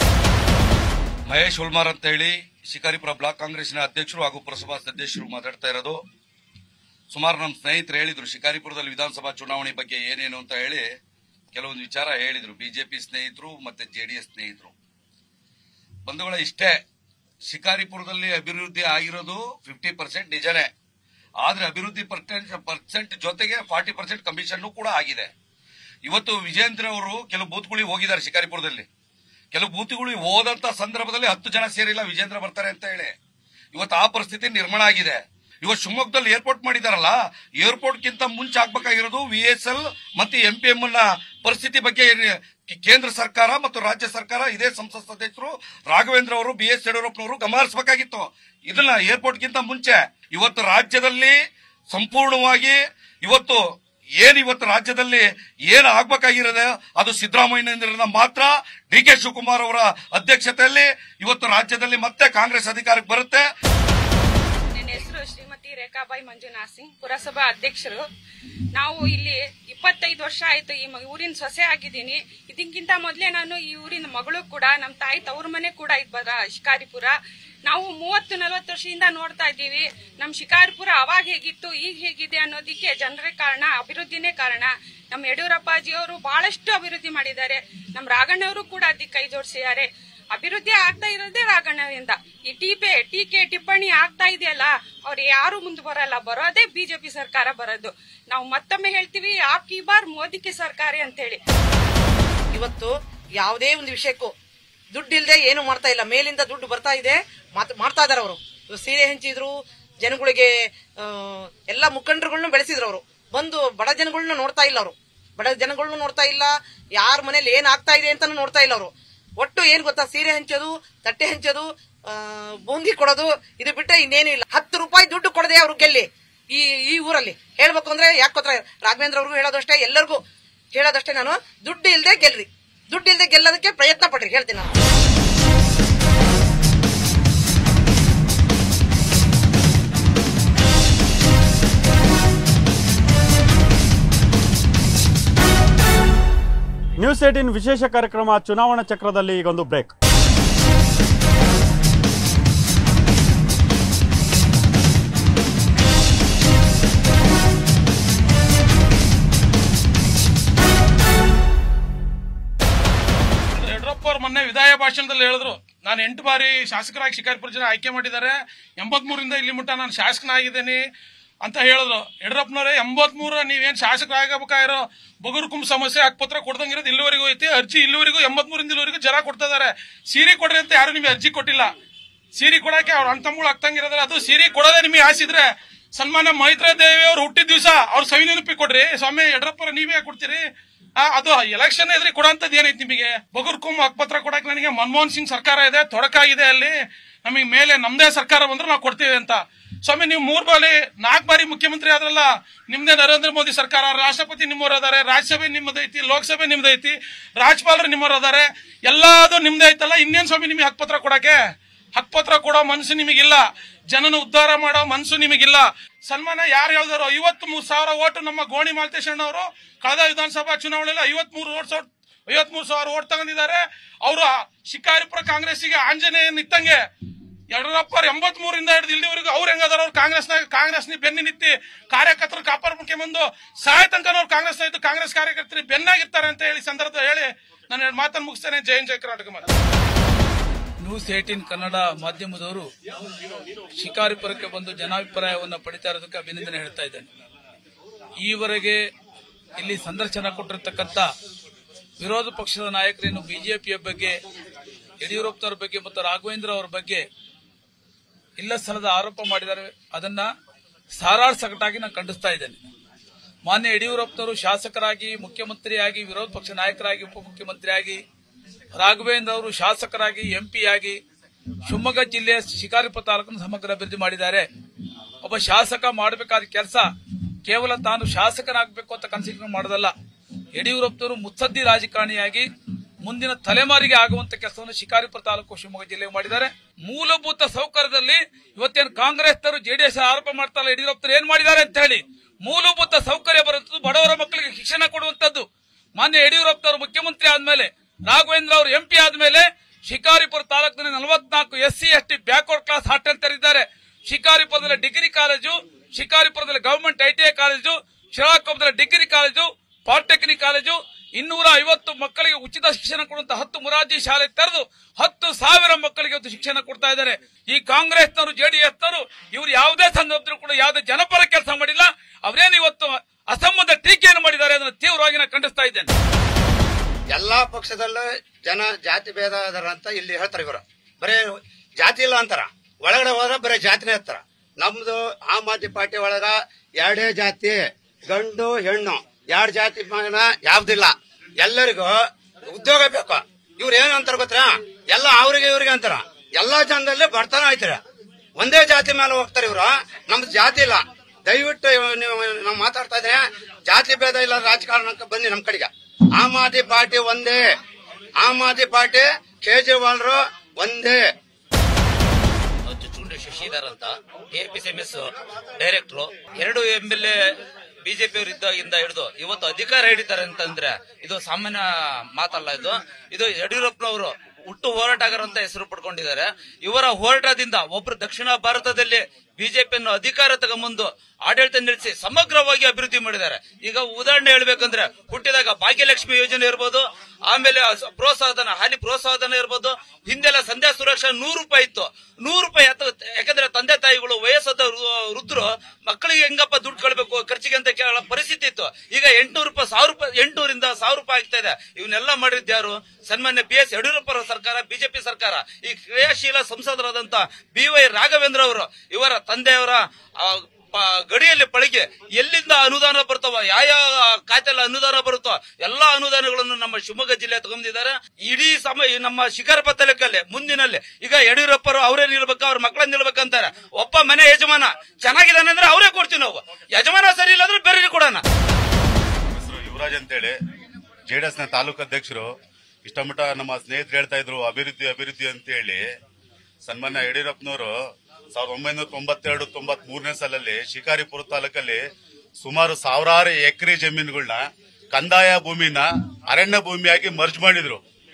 Speaker 10: ಮಹೇಶ್ ಹುಲ್ಮಾರ್ ಅಂತ ಹೇಳಿ ಶಿಕಾರಿಪುರ ಬ್ಲಾಕ್ ಕಾಂಗ್ರೆಸ್ನ ಅಧ್ಯಕ್ಷರು ಹಾಗೂ ಪುರಸಭಾ ಸದಸ್ಯರು ಮಾತಾಡ್ತಾ ಇರೋದು ಸುಮಾರು ನಮ್ಮ ಸ್ನೇಹಿತರು ಹೇಳಿದ್ರು ಶಿಕಾರಿಪುರದಲ್ಲಿ ವಿಧಾನಸಭಾ ಚುನಾವಣೆ ಬಗ್ಗೆ ಏನೇನು ಅಂತ ಹೇಳಿ ಕೆಲವೊಂದು ವಿಚಾರ ಹೇಳಿದ್ರು ಬಿಜೆಪಿ ಸ್ನೇಹಿತರು ಮತ್ತೆ ಜೆಡಿಎಸ್ ಸ್ನೇಹಿತರು ಬಂಧುಗಳ ಇಷ್ಟೇ ಶಿಕಾರಿಪುರದಲ್ಲಿ ಅಭಿವೃದ್ಧಿ ಆಗಿರೋದು ಫಿಫ್ಟಿ ಪರ್ಸೆಂಟ್ ನಿಜನೇ ಆದ್ರೆ ಅಭಿವೃದ್ಧಿ ಪರ್ಸೆಂಟ್ ಜೊತೆಗೆ ಫಾರ್ಟಿ ಪರ್ಸೆಂಟ್ ಕಮಿಷನ್ ಕೂಡ ಆಗಿದೆ ಇವತ್ತು ವಿಜೇಂದ್ರ ಅವರು ಕೆಲವು ಬೂತ್ಗಳಿಗೆ ಹೋಗಿದ್ದಾರೆ ಶಿಕಾರಿಪುರದಲ್ಲಿ ಕೆಲವು ಬೂತ್ಗಳಿಗೆ ಹೋದಂತ ಸಂದರ್ಭದಲ್ಲಿ ಹತ್ತು ಜನ ಸೇರಿಲ್ಲ ವಿಜೇಂದ್ರ ಬರ್ತಾರೆ ಅಂತ ಹೇಳಿ ಇವತ್ತು ಆ ಪರಿಸ್ಥಿತಿ ನಿರ್ಮಾಣ ಆಗಿದೆ ಇವತ್ತು ಶಿವಮೊಗ್ಗದಲ್ಲಿ ಏರ್ಪೋರ್ಟ್ ಮಾಡಿದಾರಲ್ಲ ಏರ್ಪೋರ್ಟ್ ಗಿಂತ ಮುಂಚೆ ಆಗ್ಬೇಕಾಗಿರೋದು ವಿ ಎಸ್ ಎಲ್ ಮತ್ತೆ ಎಂ ಪಿ ಎಂ ನ ಪರಿಸ್ಥಿತಿ ಬಗ್ಗೆ ಏನ್- ಕೇಂದ್ರ ಸರ್ಕಾರ ಮತ್ತು ರಾಜ್ಯ ಸರ್ಕಾರ ಇದೇ ಸಂಸತ್ ಸದಸ್ಯರು ರಾಘವೇಂದ್ರ ಅವರು ಬಿ ಎಸ್ ಯಡಿಯೂರಪ್ಪನವರು ಗಮನಿಸಬೇಕಾಗಿತ್ತು ಇದನ್ನ ಏರ್ಪೋರ್ಟ್ ಗಿಂತ ಮುಂಚೆ ಇವತ್ತು ರಾಜ್ಯದಲ್ಲಿ ಸಂಪೂರ್ಣವಾಗಿ ಇವತ್ತು ಏನ್ ಇವತ್ತು ರಾಜ್ಯದಲ್ಲಿ ಏನ್ ಆಗ್ಬೇಕಾಗಿರೋದೆ ಅದು ಸಿದ್ದರಾಮಯ್ಯನಿಂದ ಮಾತ್ರ ಡಿ ಕೆ ಶಿವಕುಮಾರ್ ಅವರ ಅಧ್ಯಕ್ಷತೆಯಲ್ಲಿ ಇವತ್ತು ರಾಜ್ಯದಲ್ಲಿ ಮತ್ತೆ ಕಾಂಗ್ರೆಸ್ ಅಧಿಕಾರಕ್ಕೆ ಬರುತ್ತೆ
Speaker 11: ನನ್ನ ಹೆಸರು ಶ್ರೀಮತಿ ರೇಖಾಬಾಯಿ ಮಂಜುನಾಥ್ ಸಿಂಗ್ ಪುರಸಭಾ ಅಧ್ಯಕ್ಷರು ನಾವು ಇಲ್ಲಿ ಇಪ್ಪತ್ತೈದು ವರ್ಷ ಆಯ್ತು ಈ ಮ- ಊರಿನ ಸೊಸೆ ಆಗಿದ್ದೀನಿ ಇದಕ್ಕಿಂತ ಮೊದಲೇ ನಾನು ಈ ಊರಿನ ಮಗಳು ಕೂಡ ನಮ್ಮ ತಾಯಿ ತವ್ರ ಮನೆ ಕೂಡ ಇದ್ಬರ ಶಿಕಾರಿಪುರ ನಾವು ಮೂವತ್ತು ನಲವತ್ತು ವರ್ಷದಿಂದ ನೋಡ್ತಾ ಇದ್ದೀವಿ ನಮ್ಮ ಶಿಕಾರಿಪುರ ಅವಾಗ ಹೇಗಿತ್ತು ಈಗ ಹೇಗಿದೆ ಅನ್ನೋದಕ್ಕೆ ಜನರೇ ಕಾರಣ ಅಭಿವೃದ್ಧಿನೇ ಕಾರಣ ನಮ್ಮ ಯಡಿಯೂರಪ್ಪಾಜಿಯವರು ಬಹಳಷ್ಟು ಅಭಿವೃದ್ಧಿ ಮಾಡಿದ್ದಾರೆ ನಮ್ಮ ರಾಘಣ್ಣವರು ಕೂಡ ಅದಕ್ಕೆ ಕೈ ಜೋಡಿಸಿದ್ದಾರೆ ಅಭಿವೃದ್ಧಿ ಆಗ್ತಾ ಇರೋದೇ ರಾಘಣ್ಣವಿಂದ ಈ ಟೀಪೆ ಟೀಕೆ ಟಿಪ್ಪಣಿ ಆಗ್ತಾ ಇದೆಯಲ್ಲ ಅವ್ರು ಯಾರು ಮುಂದೆ ಬರಲ್ಲ ಬರೋದೇ ಬಿಜೆಪಿ ಸರ್ಕಾರ ಬರೋದು ನಾವು ಮತ್ತೊಮ್ಮೆ ಹೇಳ್ತೀವಿ ಆಪ್ ಕಿ ಬಾರ್ ಮೋದಿಗೆ ಸರ್ಕಾರ ಅಂತೇಳಿ
Speaker 12: ಇವತ್ತು ಯಾವುದೇ ಒಂದು ವಿಷಯಕ್ಕೂ ದುಡ್ಡು ಇಲ್ಲದೆ ಏನು ಮಾಡ್ತಾ ಇಲ್ಲ ಮೇಲಿಂದ ದುಡ್ಡು ಬರ್ತಾ ಇದೆ ಮಾತ್- ಮಾಡ್ತಾ ಇದಾರೆ ಅವರು ಸೀರೆ ಹಂಚಿದ್ರು ಜನಗಳಿಗೆ ಆ, ಎಲ್ಲ ಮುಖಂಡರುಗಳನ್ನ ಬೆಳೆಸಿದ್ರು ಅವರು ಬಂದು ಬಡ ಜನಗಳನ್ನ ನೋಡ್ತಾ ಇಲ್ಲ ಅವರು ಬಡ ಜನಗಳನ್ನ ನೋಡ್ತಾ ಇಲ್ಲ ಯಾರ ಮನೇಲಿ ಏನ್ ಆಗ್ತಾ ಇದೆ ಅಂತಾನು ನೋಡ್ತಾ ಇಲ್ಲ ಅವರು ಒಟ್ಟು ಏನ್ ಗೊತ್ತಾ ಸೀರೆ ಹಂಚೋದು ತಟ್ಟೆ ಹಂಚೋದು ಆ, ಬೂಂದಿ ಕೊಡೋದು ಇದು ಬಿಟ್ಟರೆ ಇನ್ನೇನು ಇಲ್ಲ ಹತ್ತು ರೂಪಾಯಿ ದುಡ್ಡು ಕೊಡದೆ ಅವ್ರು ಗೆಲ್ಲಿ ಈ ಈ ಊರಲ್ಲಿ ಹೇಳ್ಬೇಕು ಅಂದ್ರೆ ಯಾಕೆ ಗೊತ್ತಾ ರಾಘವೇಂದ್ರ ಅವ್ರಿಗೂ ಹೇಳೋದಷ್ಟೇ ಎಲ್ಲರಿಗೂ ಹೇಳೋದಷ್ಟೇ ನಾನು ದುಡ್ಡು ಇಲ್ಲದೆ ಗೆಲ್ರಿ ದುಡ್ಡು ಇಲ್ಲದೆ ಗೆಲ್ಲೋದಕ್ಕೆ ಪ್ರಯತ್ನ ಪಡ್ರಿ ಹೇಳ್ತೀನಿ ನಾನು
Speaker 2: ನ್ಯೂಸ್ ಏಟಿನ್ ವಿಶೇಷ ಕಾರ್ಯಕ್ರಮ ಚುನಾವಣಾ ಚಕ್ರದಲ್ಲಿ ಈಗೊಂದು ಬ್ರೇಕ್
Speaker 6: ಯಡಿಯೂರಪ್ಪ ಅವ್ರು ಮೊನ್ನೆ ವಿದಾಯ ಭಾಷಣದಲ್ಲಿ ಹೇಳಿದ್ರು ನಾನು ಎಂಟು ಬಾರಿ ಶಾಸಕರಾಗಿ ಶಿಕಾರಿಪುರ ಜನ ಆಯ್ಕೆ ಮಾಡಿದ್ದಾರೆ ಎಂಬತ್ಮೂರಿಂದ ಇಲ್ಲಿ ಮುಟ್ಟ ನಾನು ಶಾಸಕನಾಗಿದ್ದೇನೆ ಅಂತ ಹೇಳಿದ್ರು ಯಡಿಯೂರಪ್ಪನವರೇ ಎಂಬತ್ಮೂರ ನೀವೇನ್ ಶಾಸಕರಾಗಬೇಕಾಗಿರೋ ಬಗುರು ಕುಂಭ ಸಮಸ್ಯೆ ಹಕ್ಕುಪತ್ರ ಕೊಡ್ದಂಗಿರೋದು ಇಲ್ಲಿವರೆಗೂ ಐತಿ ಅರ್ಜಿ ಇಲ್ಲಿವರೆಗೂ ಎಂಬತ್ಮೂರಿಂದ ಇಲ್ಲಿವರೆಗೂ ಜನ ಕೊಡ್ತಾ ಇದಾರೆ ಸೀರೆ ಕೊಡ್ರಿ ಅಂತ ಯಾರು ನಿಮಗೆ ಅರ್ಜಿ ಕೊಟ್ಟಿಲ್ಲ ಸೀರೆ ಕೊಡಕ್ಕೆ ಅವ್ರ ಅಣ್ಣ ತಮ್ಮಗಳು ಆಗ್ತಂಗಿರೋದ್ರೆ ಅದು ಸೀರೆ ಕೊಡೋದೇ ನಿಮಗೆ ಆಸಿದ್ರೆ ಸನ್ಮಾನ್ಯ ಮೈತ್ರಾ ದೇವಿ ಅವ್ರು ಹುಟ್ಟಿದ ದಿವಸ ಅವ್ರ ಸವಿ ನೆನಪಿ ಕೊಡ್ರಿ ಸ್ವಾಮಿ ಯಡಿಯೂರಪ್ಪ ನೀವೇ ಯಾಕ್ ಕೊಡ್ತೀರಿ ಆ, ಅದು ಎಲೆಕ್ಷನ್ ಎದ್ರಿ ಕೊಡಂತದ್ ಏನೈತಿ ನಿಮಗೆ ಬಗುರ್ಕುಮ್ ಹಕ್ಪತ್ರ ಕೊಡಕ್ ನನಗೆ ಮನಮೋಹನ್ ಸಿಂಗ್ ಸರ್ಕಾರ ಇದೆ ತೊಡಕಾಗಿದೆ ಅಲ್ಲಿ ನಮಗೆ ಮೇಲೆ ನಮ್ದೇ ಸರ್ಕಾರ ಬಂದ್ರೆ ನಾವು ಕೊಡ್ತೀವಿ ಅಂತ ಸ್ವಾಮಿ ನೀವು ಮೂರ್ ಬಾರಿ ನಾಲ್ಕು ಬಾರಿ ಮುಖ್ಯಮಂತ್ರಿ ಆದ್ರಲ್ಲ ನಿಮ್ದೇ ನರೇಂದ್ರ ಮೋದಿ ಸರ್ಕಾರ ರಾಷ್ಟ್ರಪತಿ ನಿಮ್ಮವ್ರು ಅದಾರೆ ರಾಜ್ಯಸಭೆ ನಿಮ್ಮದೈತಿ ಲೋಕಸಭೆ ನಿಮ್ದೈತಿ ರಾಜ್ಯಪಾಲರು ನಿಮ್ಮವ್ರು ಅದಾರೆ ಎಲ್ಲಾದು ನಿಮ್ದೇ ಐತಲ್ಲ ಇನ್ನೇನ್ ಸ್ವಾಮಿ ನಿಮಗೆ ಹಕ್ಪತ್ರ ಕೊಡಕ್ಕೆ ಹಕ್ಪತ್ರ ಕೊಡೋ ಮನಸ್ಸು ನಿಮಗಿಲ್ಲ ಜನನ ಉದ್ಧಾರ ಮಾಡೋ ಮನಸ್ಸು ನಿಮಗಿಲ್ಲ ಸನ್ಮಾನ ಯಾರು ಯಾವ್ದಾರು ಐವತ್ ಮೂರ್ ಸಾವಿರ ಓಟು ನಮ್ಮ ಗೋಣಿ ಮಾಲ್ತೇಶಣ್ಣ ಅವರು ಕಳೆದ ವಿಧಾನಸಭಾ ಚುನಾವಣೆಯಲ್ಲಿ ಐವತ್ ಮೂರು ಓಟ್ ಐವತ್ ಮೂರು ಸಾವಿರ ಓಟ್ ತಗೊಂಡಿದ್ದಾರೆ ಅವರು ಶಿಕಾರಿಪುರ ಕಾಂಗ್ರೆಸ್ಸಿಗೆ ಆಂಜನೇಯ ನಿತ್ತಂಗೆ ಯಡಿಯೂರಪ್ಪ ಎಂಬತ್ ಮೂರಿಂದ ಹಿಡಿದು ಇಲ್ಲಿವರೆಗೂ ಅವ್ರು ಹೆಂಗದಾರ ಅವ್ರು ಕಾಂಗ್ರೆಸ್ನ ಕಾಂಗ್ರೆಸ್ನ ಬೆನ್ನಿ ನಿತ್ತಿ ಕಾರ್ಯಕರ್ತರು ಕಾಪಾಡ್ಕೊಂಡ್ ಬಂದು ಸಹಾಯ ತನಕ ಕಾಂಗ್ರೆಸ್ನ ಇದ್ದು ಕಾಂಗ್ರೆಸ್ ಕಾರ್ಯಕರ್ತರು ಬೆನ್ನಾಗಿರ್ತಾರೆ ಅಂತ ಹೇಳಿ ಸಂದರ್ಭದಲ್ಲಿ ಹೇಳಿ ನಾನು ಎರಡು ಮಾತನ್ನು ಮುಗಿಸ್ತೇನೆ ಜೈ ಹಿಂದ್ ಜೈ ಕರ್ನಾಟಕ ಮಾತು.
Speaker 13: ನ್ಯೂಸ್ ಏಟೀನ್ ಕನ್ನಡ ಮಾಧ್ಯಮದವರು ಶಿಕಾರಿಪುರಕ್ಕೆ ಬಂದು ಜನಾಭಿಪ್ರಾಯವನ್ನು ಪಡಿತಾ ಇರೋದಕ್ಕೆ ಅಭಿನಂದನೆ ಹೇಳ್ತಾ ಇದ್ದೇನೆ ಈವರೆಗೆ ಇಲ್ಲಿ ಸಂದರ್ಶನ ಕೊಟ್ಟಿರ್ತಕ್ಕಂಥ ವಿರೋಧ ಪಕ್ಷದ ನಾಯಕರೇನು ಬಿಜೆಪಿಯ ಬಗ್ಗೆ ಯಡಿಯೂರಪ್ಪನವರ ಬಗ್ಗೆ ಮತ್ತು ರಾಘವೇಂದ್ರ ಅವರ ಬಗ್ಗೆ ಇಲ್ಲ ಸ್ಥಳದ ಆರೋಪ ಮಾಡಿದ್ದಾರೆ ಅದನ್ನ ಸಾರಾಳ ಸಗಟಾಗಿ ನಾನು ಖಂಡಿಸ್ತಾ ಇದ್ದೇನೆ ಮಾನ್ಯ ಯಡಿಯೂರಪ್ಪನವರು ಶಾಸಕರಾಗಿ ಮುಖ್ಯಮಂತ್ರಿಯಾಗಿ ವಿರೋಧ ಪಕ್ಷ ನಾಯಕರಾಗಿ ಉಪಮುಖ್ಯಮಂತ್ರಿಯಾಗಿ ರಾಘವೇಂದ್ರ ಅವರು ಶಾಸಕರಾಗಿ ಎಂಪಿಯಾಗಿ ಶಿವಮೊಗ್ಗ ಜಿಲ್ಲೆಯ ಶಿಕಾರಿಪುರ ತಾಲೂಕನ್ನು ಸಮಗ್ರ ಅಭಿವೃದ್ಧಿ ಮಾಡಿದ್ದಾರೆ ಒಬ್ಬ ಶಾಸಕ ಮಾಡಬೇಕಾದ ಕೆಲಸ ಕೇವಲ ತಾನು ಶಾಸಕನಾಗಬೇಕು ಅಂತ ಕನಸಿಕೊಂಡು ಮಾಡೋದಲ್ಲ ಯಡಿಯೂರಪ್ಪನವರು ಮುತ್ಸದ್ದಿ ರಾಜಕಾರಣಿಯಾಗಿ ಮುಂದಿನ ತಲೆಮಾರಿಗೆ ಆಗುವಂತ ಕೆಲಸವನ್ನು ಶಿಕಾರಿಪುರ ತಾಲೂಕು ಶಿವಮೊಗ್ಗ ಜಿಲ್ಲೆಗೆ ಮಾಡಿದ್ದಾರೆ ಮೂಲಭೂತ ಸೌಕರ್ಯದಲ್ಲಿ ಇವತ್ತೇನು ಕಾಂಗ್ರೆಸ್ನವರು ಜೆಡಿಎಸ್ ಆರೋಪ ಮಾಡ್ತಾರಲ್ಲ ಯಡಿಯೂರಪ್ಪನವರು ಏನ್ ಮಾಡಿದ್ದಾರೆ ಅಂತ ಹೇಳಿ ಮೂಲಭೂತ ಸೌಕರ್ಯ ಬರುತ್ತದೆ ಬಡವರ ಮಕ್ಕಳಿಗೆ ಶಿಕ್ಷಣ ಕೊಡುವಂತದ್ದು ಮಾನ್ಯ ಯಡಿಯೂರಪ್ಪನವರು ಮುಖ್ಯಮಂತ್ರಿ ಆದ್ಮೇಲೆ ರಾಘವೇಂದ್ರ ಅವರು ಎಂಪಿ ಆದ್ಮೇಲೆ ಶಿಕಾರಿಪುರ ತಾಲೂಕಿನ ನಲವತ್ನಾಲ್ಕು S C S T backward class hot ಅಂತ ಇದ್ದಾರೆ ಶಿಕಾರಿಪುರದಲ್ಲಿ ಡಿಗ್ರಿ ಕಾಲೇಜು ಶಿಕಾರಿಪುರದಲ್ಲಿ ಗವರ್ಮೆಂಟ್ ಐಟಿಐ ಕಾಲೇಜು ಶಿರಾಕೊಪ್ಪದಲ್ಲಿ ಡಿಗ್ರಿ ಕಾಲೇಜು ಪಾಲಿಟೆಕ್ನಿಕ್ ಕಾಲೇಜು ಇನ್ನೂರ ಐವತ್ತು ಮಕ್ಕಳಿಗೆ ಉಚಿತ ಶಿಕ್ಷಣ ಕೊಡುವಂತ ಹತ್ತು ಮುರಾರ್ಜಿ ಶಾಲೆ ತೆರೆದು ಹತ್ತು ಸಾವಿರ ಮಕ್ಕಳಿಗೆ ಇವತ್ತು ಶಿಕ್ಷಣ ಕೊಡ್ತಾ ಇದ್ದಾರೆ ಈ ಕಾಂಗ್ರೆಸ್ನವರು ಜೆಡಿಎಸ್ನವರು ಇವರು ಯಾವುದೇ ಸಂದರ್ಭದಲ್ಲೂ ಕೂಡ ಯಾವುದೇ ಜನಪರ ಕೆಲಸ ಮಾಡಿಲ್ಲ ಅವರೇನು ಇವತ್ತು ಅಸಂಬಂಧ ಟೀಕೆಯನ್ನು ಮಾಡಿದ್ದಾರೆ ಅದನ್ನು ತೀವ್ರವಾಗಿ ನಾನು ಖಂಡಿಸ್ತಾ ಇದ್ದೇನೆ
Speaker 14: ಎಲ್ಲಾ ಪಕ್ಷದಲ್ಲೂ ಜನ ಜಾತಿ ಭೇದ ಅದಾರ ಅಂತ ಇಲ್ಲಿ ಹೇಳ್ತಾರೆ ಇವರು ಬರೇ ಜಾತಿ ಇಲ್ಲ ಅಂತಾರ ಒಳಗಡೆ ಹೋದ್ರೆ ಬರೀ ಜಾತಿನೇ ಇರ್ತಾರ ನಮ್ದು ಆಮ್ ಆದ್ಮಿ ಪಾರ್ಟಿ ಒಳಗ ಎರಡೇ ಜಾತಿ ಗಂಡು ಹೆಣ್ಣು ಎರಡ್ ಜಾತಿ ಮಗನ ಯಾವ್ದಿಲ್ಲ ಎಲ್ಲರಿಗೂ ಉದ್ಯೋಗ ಬೇಕು ಇವ್ರು ಏನ್ ಅಂತಾರ ಗೊತ್ತಾ ಎಲ್ಲ ಅವ್ರಿಗೆ ಇವ್ರಿಗೆ ಅಂತಾರ ಎಲ್ಲಾ ಜನದಲ್ಲಿ ಬಡತನ ಐತ್ರ ಒಂದೇ ಜಾತಿ ಮೇಲೆ ಹೋಗ್ತಾರೆ ಇವ್ರು ನಮ್ದು ಜಾತಿ ಇಲ್ಲ ದಯವಿಟ್ಟು ನೀವು ನಾವು ಮಾತಾಡ್ತಾ ಇದ್ರೆ ಜಾತಿ ಭೇದ ಇಲ್ಲ ರಾಜಕಾರಣಕ್ಕೆ ಬನ್ನಿ ನಮ್ ಕಡೆಗೆ ಆಮ್ ಆದ್ಮಿ ಪಾರ್ಟಿ ಒಂದೇ ಆಮ್ ಆದ್ಮಿ ಪಾರ್ಟಿ ಕೇಜ್ರಿವಾಲ್ರು ಒಂದೇ
Speaker 15: ಚುಂಡು ಶಶಿಧರ್ ಅಂತ ಎಪಿಸಿಎಂಎಸ್ ಡೈರೆಕ್ಟ್ರು ಎರಡು ಎಂ ಎಲ್ ಎ ಬಿಜೆಪಿ ಅವರಿದ್ದಾಗಿಂದ ಹಿಡಿದು ಇವತ್ತು ಅಧಿಕಾರ ಹಿಡಿತಾರೆ ಅಂತಂದ್ರೆ ಇದು ಸಾಮಾನ್ಯ ಮಾತಲ್ಲ ಇದು ಇದು ಯಡಿಯೂರಪ್ಪನವರು ಹುಟ್ಟು ಹೋರಾಟಗಾರ ಅಂತ ಹೆಸರು ಪಡ್ಕೊಂಡಿದ್ದಾರೆ ಇವರ ಹೋರಾಟದಿಂದ ಒಬ್ರು ದಕ್ಷಿಣ ಭಾರತದಲ್ಲಿ ಬಿಜೆಪಿಯನ್ನು ಅಧಿಕಾರ ತಗೊಂಬಂದು ಆಡಳಿತ ನಡೆಸಿ ಸಮಗ್ರವಾಗಿ ಅಭಿವೃದ್ಧಿ ಮಾಡಿದ್ದಾರೆ ಈಗ ಉದಾಹರಣೆ ಹೇಳ್ಬೇಕಂದ್ರೆ ಹುಟ್ಟಿದಾಗ ಭಾಗ್ಯಲಕ್ಷ್ಮಿ ಯೋಜನೆ ಇರ್ಬೋದು ಆಮೇಲೆ ಸ- ಪ್ರೋತ್ಸಾಹಧನ ಹಾಲಿ ಪ್ರೋತ್ಸಾಹಧನ ಇರ್ಬೋದು ಹಿಂದೆಲ್ಲ ಸಂಧ್ಯಾ ಸುರಕ್ಷಾ ನೂರು ರೂಪಾಯಿ ಇತ್ತು ನೂರು ರೂಪಾಯಿ ಹತ್ತು ಯಾಕಂದ್ರೆ ತಂದೆ ತಾಯಿಗಳು ವಯಸ್ಸಾದ ವೃ- ವೃದ್ಧರು ಮಕ್ಕಳಿಗೆ ಹೆಂಗಪ್ಪ ದುಡ್ಡು ಕೊಡ್ಬೇಕು ಖರ್ಚಿಗೆ ಅಂತ ಕೇಳೋ ಪರಿಸ್ಥಿತಿ ಇತ್ತು ಈಗ ಎಂಟ್ನೂರು ರೂಪಾಯಿ ಸಾವಿರ ರೂಪಾಯಿ ಎಂಟ್ನೂರಿಂದ ಸಾವಿರ ರೂಪಾಯಿ ಆಗ್ತಾ ಇದೆ ಇವನ್ನೆಲ್ಲ ಮಾಡಿದ್ದು ಯಾರು ಸನ್ಮಾನ್ಯ ಬಿ ಎಸ್ ಯಡಿಯೂರಪ್ಪ ಅವರ ಸರ್ಕಾರ ಬಿಜೆಪಿ ಸರ್ಕಾರ ಈ ಕ್ರಿಯಾಶೀಲ ಸಂಸದರಾದಂತ ಬಿ ವೈ ರಾಘವೇಂದ್ರ ಅವರು ಇವರ ತಂದೆಯವರ ಆ, ಪ- ಗಡಿಯಲ್ಲಿ ಪಳಿಗೆ ಎಲ್ಲಿಂದ ಅನುದಾನ ಬರ್ತಾವ ಯಾವ ಖಾತೆಲ್ಲ ಅನುದಾನ ಬರುತ್ತೋ ಎಲ್ಲಾ ಅನುದಾನಗಳನ್ನು ನಮ್ಮ ಶಿವಮೊಗ್ಗ ಜಿಲ್ಲೆ ತಗೊಂಡಿದ್ದಾರೆ ಇಡೀ ಸಮಯ ನಮ್ಮ ಶಿಖರಪ ತಾಲೂಕಲ್ಲಿ ಮುಂದಿನಲ್ಲಿ ಈಗ ಯಡಿಯೂರಪ್ಪರು ಅವರೇ ನಿಲ್ಬೇಕು ಅವ್ರ ಮಕ್ಕಳನ್ನ ನಿಲ್ಬೇಕಂತಾರೆ ಒಬ್ಬ ಮನೆ ಯಜಮಾನ ಚೆನ್ನಾಗಿದ್ದಾನೆ ಅಂದ್ರೆ ಅವರೇ ಕೊಡ್ತೀವಿ ನಾವು ಯಜಮಾನ ಸರಿ ಇಲ್ಲ ಅಂದ್ರೆ ಬೇರೆ ಕೊಡೋಣ
Speaker 16: ಯುವರಾಜ್ ಅಂತೇಳಿ ಜೆಡಿಎಸ್ ನ ತಾಲೂಕು ಅಧ್ಯಕ್ಷರು ಇಷ್ಟಮಟ್ಟ ನಮ್ಮ ಸ್ನೇಹಿತರು ಹೇಳ್ತಾ ಇದ್ರು ಅಭಿವೃದ್ಧಿ ಅಭಿವೃದ್ಧಿ ಅಂತ ಹೇಳಿ ಸನ್ಮಾನ್ಯ ಯಡಿಯೂರಪ್ಪನವರು ಸಾವಿರದ ಒಂಬೈನೂರ ತೊಂಬತ್ತೆರಡು ತೊಂಬತ್ ಮೂರನೇ ಸಾಲಲ್ಲಿ ಶಿಕಾರಿಪುರ ತಾಲೂಕಲ್ಲಿ ಸುಮಾರು ಸಾವಿರಾರು ಎಕರೆ ಜಮೀನುಗಳನ್ನ ಕಂದಾಯ ಭೂಮಿನ ಅರಣ್ಯ ಭೂಮಿಯಾಗಿ ಮರ್ಜ್ ಮಾಡಿದ್ರು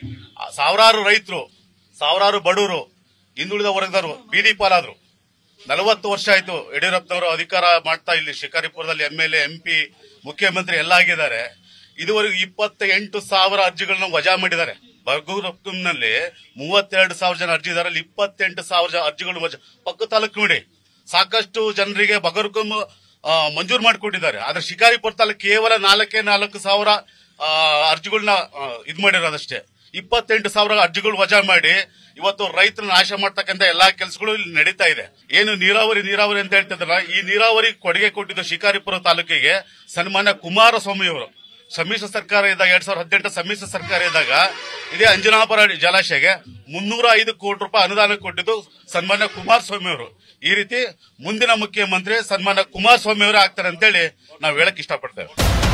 Speaker 16: ಆ ಸಾವಿರಾರು ರೈತರು ಸಾವಿರಾರು ಬಡವರು ಹಿಂದುಳಿದ ವರ್ಗದವರು ಬೀದಿ ಪಾಲಾದ್ರು ನಲವತ್ತು ವರ್ಷ ಆಯ್ತು ಯಡಿಯೂರಪ್ಪನವರು ಅಧಿಕಾರ ಮಾಡ್ತಾ ಇಲ್ಲಿ ಶಿಕಾರಿಪುರದಲ್ಲಿ ಎಂ ಎಲ್ ಎಂ ಪಿ ಮುಖ್ಯಮಂತ್ರಿ ಎಲ್ಲ ಆಗಿದ್ದಾರೆ ಇದುವರೆಗೂ ಇಪ್ಪತ್ತ ಎಂಟು ಸಾವಿರ ಅರ್ಜಿಗಳನ್ನ ವಜಾ ಮಾಡಿದ್ದಾರೆ ಬಗೂರಪ್ಪನಲ್ಲಿ ಮೂವತ್ತೆರಡು ಸಾವಿರ ಜನ ಅರ್ಜಿ ಇದಾರೆ ಅಲ್ಲಿ ಇಪ್ಪತ್ತೆಂಟು ಸಾವಿರ ಜನ ಅರ್ಜಿಗಳು ವಜಾ ಪಕ್ಕ ತಾಲೂಕು ನೋಡಿ ಸಾಕಷ್ಟು ಜನರಿಗೆ ಬಗರ್ಕುಂ ಮಂಜೂರು ಮಾಡಿಕೊಟ್ಟಿದ್ದಾರೆ ಆದ್ರೆ ಶಿಕಾರಿಪುರ ತಾಲೂಕು ಕೇವಲ ನಾಲ್ಕೇ ನಾಲ್ಕು ಸಾವಿರ ಆ, ಅರ್ಜಿಗಳನ್ನ ಆ, ಇದ್ ಮಾಡಿರೋದಷ್ಟೇ ಇಪ್ಪತ್ತೆಂಟು ಸಾವಿರ ಅರ್ಜಿಗಳು ವಜಾ ಮಾಡಿ ಇವತ್ತು ರೈತರ ನಾಶ ಮಾಡ್ತಕ್ಕಂಥ ಎಲ್ಲಾ ಕೆಲಸಗಳು ಇಲ್ಲಿ ನಡೀತಾ ಇದೆ ಏನು ನೀರಾವರಿ ನೀರಾವರಿ ಅಂತ ಹೇಳ್ತಿದ್ರಲ್ಲ ಈ ನೀರಾವರಿ ಕೊಡುಗೆ ಕೊಟ್ಟಿದ್ದು ಶಿಕಾರಿಪುರ ತಾಲೂಕಿಗೆ ಸನ್ಮಾನ್ಯ ಕುಮಾರಸ್ವಾಮಿ ಅವರು ಸಮ್ಮಿಶ್ರ ಸರ್ಕಾರ ಇದ್ದಾಗ ಎರಡ್ ಸಾವಿರದ ಹದಿನೆಂಟು ಸಮ್ಮಿಶ್ರ ಸರ್ಕಾರ ಇದ್ದಾಗ ಇದೇ ಅಂಜನಾಪುರ ಜಲಾಶಯಗೆ ಮುನ್ನೂರ ಐದು ಕೋಟಿ ರೂಪಾಯಿ ಅನುದಾನ ಕೊಟ್ಟಿದ್ದು ಸನ್ಮಾನ್ಯ ಕುಮಾರಸ್ವಾಮಿ ಅವರು ಈ ರೀತಿ ಮುಂದಿನ ಮುಖ್ಯಮಂತ್ರಿ ಸನ್ಮಾನ್ಯ ಕುಮಾರಸ್ವಾಮಿ ಅವರೇ ಆಗ್ತಾರೆ ಅಂತೇಳಿ ನಾವು ಹೇಳಕ್ ಇಷ್ಟಪಡ್ತೇವೆ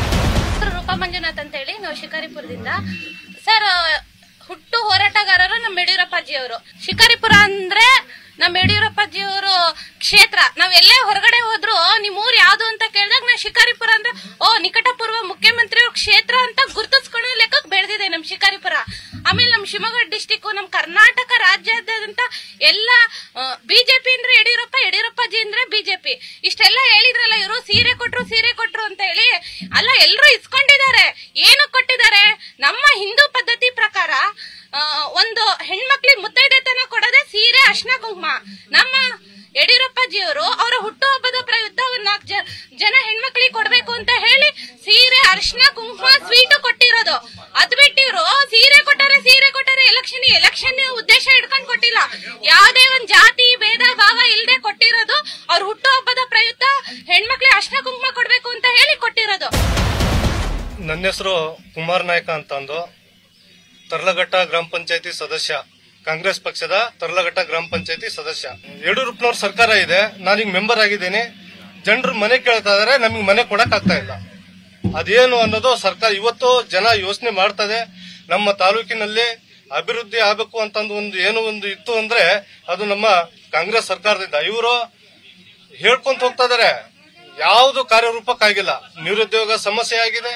Speaker 17: ಹೆಸರು ರೂಪಾ ಮಂಜುನಾಥ್ ಅಂತ ಹೇಳಿ ನಾವು ಶಿಕಾರಿಪುರದಿಂದ ಸರ್ ಹುಟ್ಟು ಹೋರಾಟಗಾರರು ನಮ್ಮ ಯಡಿಯೂರಪ್ಪಾಜಿ ಅವರು ಶಿಕಾರಿಪುರ ಅಂದ್ರೆ ನಮ್ಮ ಯಡಿಯೂರಪ್ಪಾಜಿ ಅವರು ಕ್ಷೇತ್ರ ನಾವ್ ಎಲ್ಲೇ ಹೊರಗಡೆ ಹೋದ್ರು ನಿಮ್ ಊರ್ ಯಾವ್ದು ಅಂತ ಕೇಳಿದಾಗ ನಾ ಶಿಕಾರಿಪುರ ಅಂದ್ರೆ ಓ ನಿಕಟಪೂರ್ವ ಮುಖ್ಯಮಂತ್ರಿ ಅವ್ರ ಕ್ಷೇತ್ರ ಅಂತ ಗುರುತಿಸ್ಕೊಳ್ಳೋ ಲೆಕ್ಕಕ್ಕೆ ಬೆಳೆದಿದೆ ನಮ್ ಶಿಕಾರಿಪುರ ಆಮೇಲೆ ನಮ್ ಶಿವಮೊಗ್ಗ ಡಿಸ್ಟಿಕ್ ನಮ್ ಕರ್ನಾಟಕ ರಾಜ್ಯಾದ್ಯಂತ ಎಲ್ಲ ಬಿಜೆಪಿ ಅಂದ್ರೆ ಯಡಿಯೂರಪ್ಪ ಯಡಿಯೂರಪ್ಪಾಜಿ ಅಂದ್ರೆ ಬಿಜೆಪಿ ಇಷ್ಟೆಲ್ಲ ಹೇಳಿದ್ರಲ್ಲ ಇವರು ಸೀರೆ ಕೊಟ್ರು ಸೀರೆ ಕೊಟ್ರು ಅಂತ ಹೇಳಿ ಅಲ್ಲ ಎಲ್ರು ಇಸ್ಕೊಂಡಿದ್ದಾರೆ ಏನು ಕೊಟ್ಟಿದ್ದಾರೆ ನಮ್ಮ ಹಿಂದೂ ಪದ್ಧತಿ ಪ್ರಕಾರ ಆ, ಒಂದು ಹೆಣ್ಮಕ್ಳಿಗೆ ಮುತ್ತೈದೆತನ ಕೊಡದೆ ಸೀರೆ ಅರ್ಶನ ಕುಂಕುಮ ನಮ್ಮ ಯಡಿಯೂರಪ್ಪಾಜಿಯವರು ಅವರ ಹುಟ್ಟುಹಬ್ಬದ ಪ್ರಯುಕ್ತ ಒಂದ್ ನಾಲ್ಕು ಜ- ಜನ ಹೆಣ್ಮಕ್ಳಿಗೆ ಕೊಡ್ಬೇಕು ಅಂತ ಹೇಳಿ ಸೀರೆ ಅರ್ಶನ ಕುಂಕುಮ ಸ್ವೀಟ್ ಕೊಟ್ಟಿರೋದು ಅದ್ ಬಿಟ್ಟಿರು ಸೀರೆ ಕೊಟ್ಟರೆ ಸೀರೆ ಕೊಟ್ಟರೆ ಎಲೆಕ್ಷನ್ ಎಲೆಕ್ಷನ್ ಉದ್ದೇಶ ಇಟ್ಕೊಂಡ್ ಕೊಟ್ಟಿಲ್ಲ ಯಾವ್ದೇ ಒಂದ್ ಜಾತಿ ಭೇದ ಭಾವ ಇಲ್ದೆ ಕೊಟ್ಟಿರೋದು ಅವ್ರ ಹುಟ್ಟುಹಬ್ಬದ ಪ್ರಯುಕ್ತ ಹೆಣ್ಮಕ್ಳಿಗೆ ಅರ್ಶನ ಕುಂಕುಮ ಕೊಡ್ಬೇಕು ಅಂತ ಹೇಳಿ ಕೊಟ್ಟಿರೋದು
Speaker 18: ನನ್ನ ಹೆಸರು ಕುಮಾರ್ ನಾಯ್ಕ ಅಂತಂದು ತರ್ಲಘಟ್ಟ ಗ್ರಾಮ ಪಂಚಾಯತಿ ಸದಸ್ಯ ಕಾಂಗ್ರೆಸ್ ಪಕ್ಷದ ತರ್ಲಘಟ್ಟ ಗ್ರಾಮ ಪಂಚಾಯತಿ ಸದಸ್ಯ ಯಡಿಯೂರಪ್ಪನವ್ರ ಸರ್ಕಾರ ಇದೆ ನಾನೀಗ ಮೆಂಬರ್ ಆಗಿದ್ದೀನಿ ಜನರು ಮನೆ ಕೇಳ್ತಾ ಇದಾರೆ ನಮಗೆ ಮನೆ ಕೊಡಕ್ ಆಗ್ತಾ ಇಲ್ಲ ಅದೇನು ಅನ್ನೋದು ಸರ್ಕಾರ ಇವತ್ತು ಜನ ಯೋಚನೆ ಮಾಡ್ತದೆ ನಮ್ಮ ತಾಲೂಕಿನಲ್ಲಿ ಅಭಿವೃದ್ಧಿ ಆಗಬೇಕು ಅಂತಂದು ಒಂದು ಏನು ಒಂದು ಇತ್ತು ಅಂದ್ರೆ ಅದು ನಮ್ಮ ಕಾಂಗ್ರೆಸ್ ಸರ್ಕಾರದಿಂದ ಇವರು ಹೇಳ್ಕೊಂತ ಹೋಗ್ತಾ ಇದಾರೆ ಯಾವುದು ಕಾರ್ಯರೂಪಕ್ಕಾಗಿಲ್ಲ ನಿರುದ್ಯೋಗ ಸಮಸ್ಯೆ ಆಗಿದೆ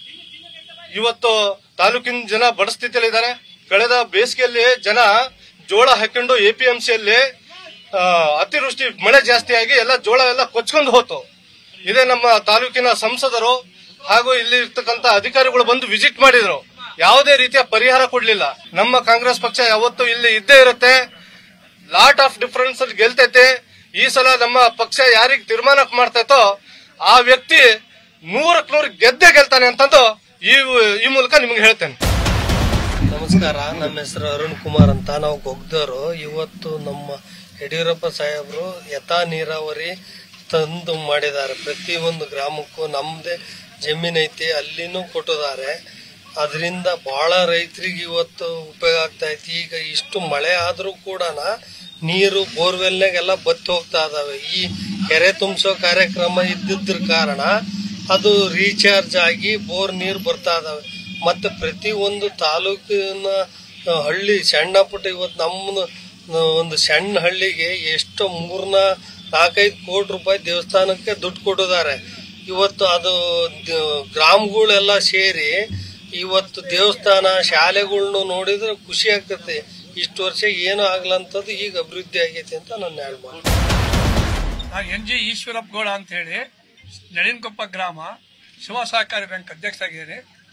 Speaker 18: ಇವತ್ತು ತಾಲೂಕಿನ ಜನ ಬಡ ಸ್ಥಿತಿಯಲ್ಲಿ ಇದ್ದಾರೆ ಕಳೆದ ಬೇಸಿಗೆಯಲ್ಲಿ ಜನ ಜೋಳ ಹಾಕೊಂಡು ಎಪಿಎಂಸಿಯಲ್ಲಿ ಅತಿವೃಷ್ಟಿ ಮಳೆ ಜಾಸ್ತಿ ಆಗಿ ಎಲ್ಲ ಜೋಳ ಎಲ್ಲ ಕೊಚ್ಕೊಂಡು ಹೋತು ಇದೇ ನಮ್ಮ ತಾಲೂಕಿನ ಸಂಸದರು ಹಾಗೂ ಇಲ್ಲಿ ಇರ್ತಕ್ಕಂತ ಅಧಿಕಾರಿಗಳು ಬಂದು ವಿಸಿಟ್ ಮಾಡಿದ್ರು ಯಾವುದೇ ರೀತಿಯ ಪರಿಹಾರ ಕೊಡ್ಲಿಲ್ಲ ನಮ್ಮ ಕಾಂಗ್ರೆಸ್ ಪಕ್ಷ ಯಾವತ್ತು ಇಲ್ಲಿ ಇದ್ದೇ ಇರುತ್ತೆ ಲಾಟ್ ಆಫ್ ಡಿಫರೆನ್ಸ್ ಅಲ್ಲಿ ಗೆಲ್ತೈತೆ ಈ ಸಲ ನಮ್ಮ ಪಕ್ಷ ಯಾರಿಗೆ ತೀರ್ಮಾನ ಮಾಡ್ತೈತೋ ಆ ವ್ಯಕ್ತಿ ನೂರಕ್ ನೂರು ಗೆದ್ದೆ ಗೆಲ್ತಾನೆ ಅಂತಂದು ಈ ಈ ಮೂಲಕ ನಿಮ್ಗೆ ಹೇಳ್ತೇನೆ
Speaker 19: ನಮಸ್ಕಾರ ನಮ್ಮ ಹೆಸರು ಅರುಣ್ ಕುಮಾರ್ ಅಂತ ನಾವು ಗೊಗ್ದವರು ಇವತ್ತು ನಮ್ಮ ಯಡಿಯೂರಪ್ಪ ಸಾಹೇಬರು ಯಥಾ ನೀರಾವರಿ ತಂದು ಮಾಡಿದ್ದಾರೆ ಪ್ರತಿ ಒಂದು ಗ್ರಾಮಕ್ಕೂ ನಮ್ದೇ ಜಮೀನ್ ಐತಿ ಅಲ್ಲಿನೂ ಕೊಟ್ಟಿದ್ದಾರೆ ಅದರಿಂದ ಬಹಳ ರೈತರಿಗೆ ಇವತ್ತು ಉಪಯೋಗ ಆಗ್ತಾ ಐತಿ ಈಗ ಇಷ್ಟು ಮಳೆ ಆದ್ರೂ ಕೂಡ ನೀರು ಬೋರ್ವೆಲ್ನಾಗೆಲ್ಲ ಬತ್ತಿ ಹೋಗ್ತಾ ಇದಾವೆ ಈ ಕೆರೆ ತುಂಬಿಸೋ ಕಾರ್ಯಕ್ರಮ ಇದ್ದಿದ್ರ ಕಾರಣ ಅದು ರೀಚಾರ್ಜ್ ಆಗಿ ಬೋರ್ ನೀರು ಬರ್ತಾ ಇದಾವೆ ಮತ್ತೆ ಪ್ರತಿ ಒಂದು ತಾಲೂಕಿನ ಆ, ಹಳ್ಳಿ ಸಣ್ಣ ಪುಟ್ಟ ಇವತ್ತು ನಮ್ಮ ಆ, ಒಂದು ಸಣ್ಣ ಹಳ್ಳಿಗೆ ಎಷ್ಟು ಮೂರ್ನ ನಾಲ್ಕೈದು ಕೋಟಿ ರೂಪಾಯಿ ದೇವಸ್ಥಾನಕ್ಕೆ ದುಡ್ಡು ಕೊಟ್ಟಿದ್ದಾರೆ ಇವತ್ತು ಅದು ದ- ಗ್ರಾಮಗಳೆಲ್ಲ ಸೇರಿ ಇವತ್ತು ದೇವಸ್ಥಾನ ಶಾಲೆಗಳ್ನು ನೋಡಿದ್ರೆ ಖುಷಿ ಆಗ್ತದೆ ಇಷ್ಟು ವರ್ಷ ಏನು ಆಗ್ಲಂತದ್ದು ಈಗ ಅಭಿವೃದ್ಧಿ ಆಗೈತೆ ಅಂತ ನನ್ನ ಹೇಳಿ
Speaker 20: ನಾನು ಎನ್ ಜಿ ಈಶ್ವರಪ್ಪ ಗೌಡ ಅಂತ ಹೇಳಿ ನಳಿನಕೊಪ್ಪ ಗ್ರಾಮ ಶಿವ ಸಹಕಾರಿ ಬ್ಯಾಂಕ್ ಅಧ್ಯಕ್ಷರಾಗಿದ್ದೇನೆ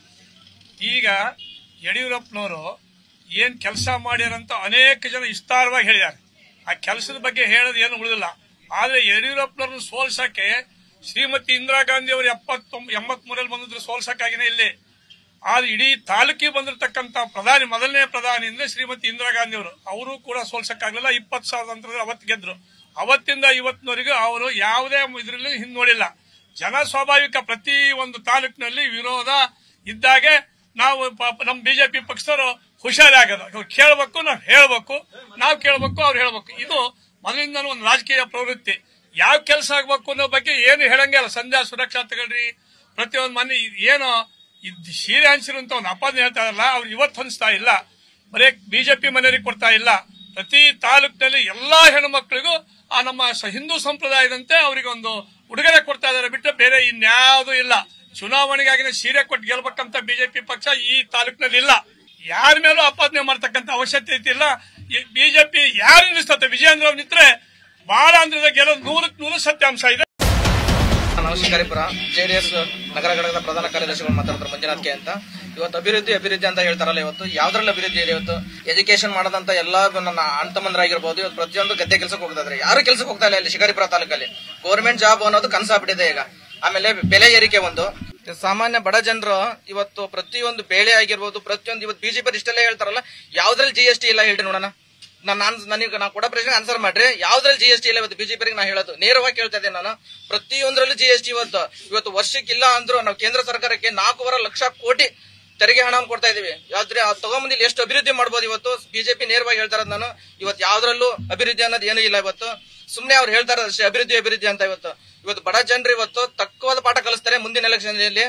Speaker 20: ಈಗ ಯಡಿಯೂರಪ್ಪನವರು ಏನ್ ಕೆಲಸ ಮಾಡ್ಯಾರಂತ ಅನೇಕ ಜನ ವಿಸ್ತಾರವಾಗಿ ಹೇಳಿದ್ದಾರೆ ಆ ಕೆಲಸದ ಬಗ್ಗೆ ಹೇಳೋದು ಏನು ಉಳಿದಿಲ್ಲ ಆದ್ರೆ ಯಡಿಯೂರಪ್ಪನವ್ರನ್ನ ಸೋಲ್ಸಕ್ಕೆ ಶ್ರೀಮತಿ ಇಂದಿರಾ ಗಾಂಧಿ ಅವರು ಎಪ್ಪತ್ತೊಂಬ ಎಂಬತ್ಮೂರಲ್ಲಿ ಬಂದಿದ್ರು ಸೋಲ್ಸಕ್ಕಾಗಿನೇ ಇಲ್ಲಿ ಆದ್ರೆ ಇಡೀ ತಾಲೂಕಿಗೆ ಬಂದಿರತಕ್ಕಂತ ಪ್ರಧಾನಿ ಮೊದಲನೇ ಪ್ರಧಾನಿ ಅಂದ್ರೆ ಶ್ರೀಮತಿ ಇಂದಿರಾ ಗಾಂಧಿ ಅವರು ಅವರು ಕೂಡ ಸೋಲ್ಸಕ್ಕಾಗಲಿಲ್ಲ ಇಪ್ಪತ್ತು ಸಾವಿರದ ಅಂತರದಲ್ಲಿ ಅವತ್ತು ಗೆದ್ರು ಅವತ್ತಿಂದ ಇವತ್ತಿನವರೆಗೂ ಅವರು ಯಾವುದೇ ಇದರಲ್ಲಿ ಹಿಂದೋಡಿಲ್ಲ ಜನ ಸ್ವಾಭಾವಿಕ ಪ್ರತಿ ಒಂದು ತಾಲೂಕಿನಲ್ಲಿ ವಿರೋಧ ಇದ್ದಾಗೆ ನಾವು ಪಾಪ ನಮ್ಮ ಬಿಜೆಪಿ ಪಕ್ಷದವರು ಹುಷಾರಾಗದ ಅವ್ರು ಕೇಳಬೇಕು ನಾವು ಹೇಳ್ಬೇಕು ನಾವು ಕೇಳಬೇಕು ಅವ್ರು ಹೇಳ್ಬೇಕು ಇದು ಮೊದಲಿಂದ ಒಂದು ರಾಜಕೀಯ ಪ್ರವೃತ್ತಿ ಯಾವ ಕೆಲಸ ಆಗ್ಬೇಕು ಅನ್ನೋ ಬಗ್ಗೆ ಏನು ಹೇಳಂಗಿಲ್ಲ ಸಂಧ್ಯಾ ಸುರಕ್ಷಾ ತಗೊಳ್ರಿ ಪ್ರತಿಯೊಂದು ಮನೆ ಏನು ಇದ್ ಸೀರೆ ಹಂಚಿರುವಂತ ಒಂದು ಅಪಾದನೆ ಹೇಳ್ತಾ ಇರಲ್ಲ ಅವ್ರು ಇವತ್ತು ಹೊಂದಿಸ್ತಾ ಇಲ್ಲ ಬರೀ ಬಿಜೆಪಿ ಮನೆಯವರಿಗೆ ಕೊಡ್ತಾ ಇಲ್ಲ ಪ್ರತಿ ತಾಲೂಕಿನಲ್ಲಿ ಎಲ್ಲಾ ಹೆಣ್ಮಕ್ಳಿಗೂ ಆ ನಮ್ಮ ಸ- ಹಿಂದೂ ಸಂಪ್ರದಾಯದಂತೆ ಅವರಿಗೆ ಒಂದು ಉಡುಗೊರೆ ಕೊಡ್ತಾ ಇದಾರೆ ಬಿಟ್ಟು ಬೇರೆ ಇನ್ಯಾವುದೂ ಇಲ್ಲ ಚುನಾವಣೆಗಾಗಿನೇ ಸೀರೆ ಕೊಟ್ಟು ಗೆಲ್ಬೇಕಂತ ಬಿಜೆಪಿ ಪಕ್ಷ ಈ ತಾಲೂಕಿನಲ್ಲಿ ಇಲ್ಲ ಯಾರ ಮೇಲೂ ಆಪಾದನೆ ಮಾಡ್ತಕ್ಕಂತ ಅವಶ್ಯಕತೆ ಇಲ್ಲ ಬಿಜೆಪಿ ಯಾರು ನಿಲ್ಲಿಸ್ತತೆ ವಿಜಯೇಂದ್ರ ಅವ್ರು ನಿಂತ್ರೆ ಬಹಳ ಅಂದ್ರೆ ಗೆಲ್ಲೋದು ನೂರಕ್ಕೆ ನೂರು ಸತ್ಯಾಂಶ ಇದೆ
Speaker 21: ನಾವು ಶಿಕಾರಿಪುರ ಜೆಡಿಎಸ್ ನಗರ ಘಟಕದ ಪ್ರಧಾನ ಕಾರ್ಯದರ್ಶಿಗಳು ಮಾತಾಡ್ತಾರೆ ಮಂಜುನಾಥ್ ಕೆ ಅಂತ ಇವತ್ತು ಅಭಿವೃದ್ಧಿ ಅಭಿವೃದ್ಧಿ ಅಂತ ಹೇಳ್ತಾರಲ್ಲ ಇವತ್ತು ಯಾವ್ದ್ರಲ್ಲಿ ಅಭಿವೃದ್ಧಿ ಇದೆ ಇವತ್ತು ಎಜುಕೇಶನ್ ಮಾಡದಂತ ಎಲ್ಲಾ ನನ್ನ ಅಂತಮಂದ್ರಾಗಿರ್ಬೋದು ಇವತ್ತು ಪ್ರತಿಯೊಂದು ಗದ್ದೆ ಕೆಲಸಕ್ಕೆ ಹೋಗ್ತಾ ಇದ್ದಾರೆ ಯಾರು ಕೆಲಸಕ್ಕೆ ಹೋಗ್ತಾ ಇಲ್ಲ ಇಲ್ಲಿ ಶಿಕಾರಿಪುರ ತಾಲೂಕಲ್ಲಿ ಗೌರ್ಮೆಂಟ್ ಜಾಬ್ ಅನ್ನೋದು ಕನಸಾಗ್ಬಿಟ್ಟಿದೆ ಈಗ ಆಮೇಲೆ ಬೆಲೆ ಏರಿಕೆ ಒಂದು ಸಾಮಾನ್ಯ ಬಡ ಜನರು ಇವತ್ತು ಪ್ರತಿಯೊಂದು ಬೇಳೆ ಆಗಿರ್ಬೋದು ಪ್ರತಿಯೊಂದು ಇವತ್ತು ಬಿಜೆಪಿ ಇಷ್ಟೆಲ್ಲ ಹೇಳ್ತಾರಲ್ಲ ಯಾವ್ದ್ರಲ್ಲಿ ಜಿ ಎಸ್ ಟಿ ಇಲ್ಲ ಹೇಳ್ರಿ ನೋಡೋಣ ನಾನು ನನಗೆ ನಾ ಕೊಡೋ ಪ್ರಶ್ನೆ ಆನ್ಸರ್ ಮಾಡ್ರಿ ಯಾವ್ದ್ರಲ್ಲಿ ಜಿ ಎಸ್ ಟಿ ಇಲ್ಲ ಇವತ್ತು ಬಿಜೆಪಿ ನಾ ಹೇಳೋದು ನೇರವಾಗಿ ಕೇಳ್ತಾ ಇದ್ದೇನೆ ನಾನು ಪ್ರತಿಯೊಂದರಲ್ಲೂ ಜಿ ಎಸ್ ಟಿ ಇವತ್ತು ಇವತ್ತು ವರ್ಷಕ್ಕಿಲ್ಲ ಅಂದ್ರೂ ನಾವು ಕೇಂದ್ರ ಸರ್ಕಾರಕ್ಕೆ ನಾಲ್ಕೂವರೆ ಲಕ್ಷ ಕೋಟಿ ತೆರಿಗೆ ಹಣವನ್ನು ಕೊಡ್ತಾ ಇದೀವಿ ಯಾವ್ದ್ರೆ ಆ ತಗೊಂಬಂದು ಇಲ್ಲಿ ಎಷ್ಟು ಅಭಿವೃದ್ಧಿ ಮಾಡ್ಬೋದು ಇವತ್ತು ಬಿಜೆಪಿ ನೇರವಾಗಿ ಹೇಳ್ತಾ ಇರೋದು ನಾನು ಇವತ್ತು ಯಾವ್ದ್ರಲ್ಲೂ ಅಭಿವೃದ್ಧಿ ಅನ್ನೋದು ಏನೂ ಇಲ್ಲ ಇವತ್ತು ಸುಮ್ನೆ ಅವ್ರು ಹೇಳ್ತಾರೆ ಅಷ್ಟೇ ಅಭಿವೃದ್ಧಿ ಅಭಿವೃದ್ಧಿ ಅಂತ ಇವತ್ತು ಇವತ್ತು ಬಡ ಜನರು ಇವತ್ತು ತಕ್ಕವಾದ ಪಾಠ ಕಲಿಸ್ತಾರೆ ಮುಂದಿನ ಎಲೆಕ್ಷನ್ ಅಲ್ಲಿ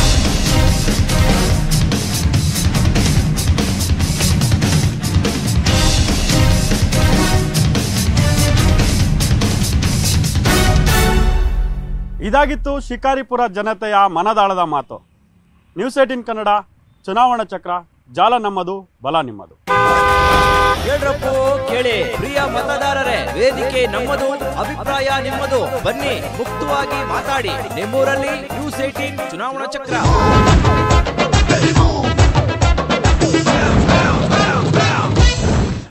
Speaker 2: ಇದಾಗಿತ್ತು ಶಿಕಾರಿಪುರ ಜನತೆಯ ಮನದಾಳದ ಮಾತು ನ್ಯೂಸ್ ಏಟಿನ್ ಕನ್ನಡ ಚುನಾವಣಾ ಚಕ್ರ ಜಾಲ ನಮ್ಮದು ಬಲ ನಿಮ್ಮದು
Speaker 1: ಕೇಳ್ರಪ್ಪೋ ಕೇಳಿ ಪ್ರಿಯ ಮತದಾರರೇ ವೇದಿಕೆ ನಮ್ಮದು ಅಭಿಪ್ರಾಯ ನಿಮ್ಮದು ಬನ್ನಿ ಮುಕ್ತವಾಗಿ ಮಾತಾಡಿ ನಿಮ್ಮೂರಲ್ಲಿ ನ್ಯೂಸ್ ಏಟೀನ್ ಚುನಾವಣಾ ಚಕ್ರ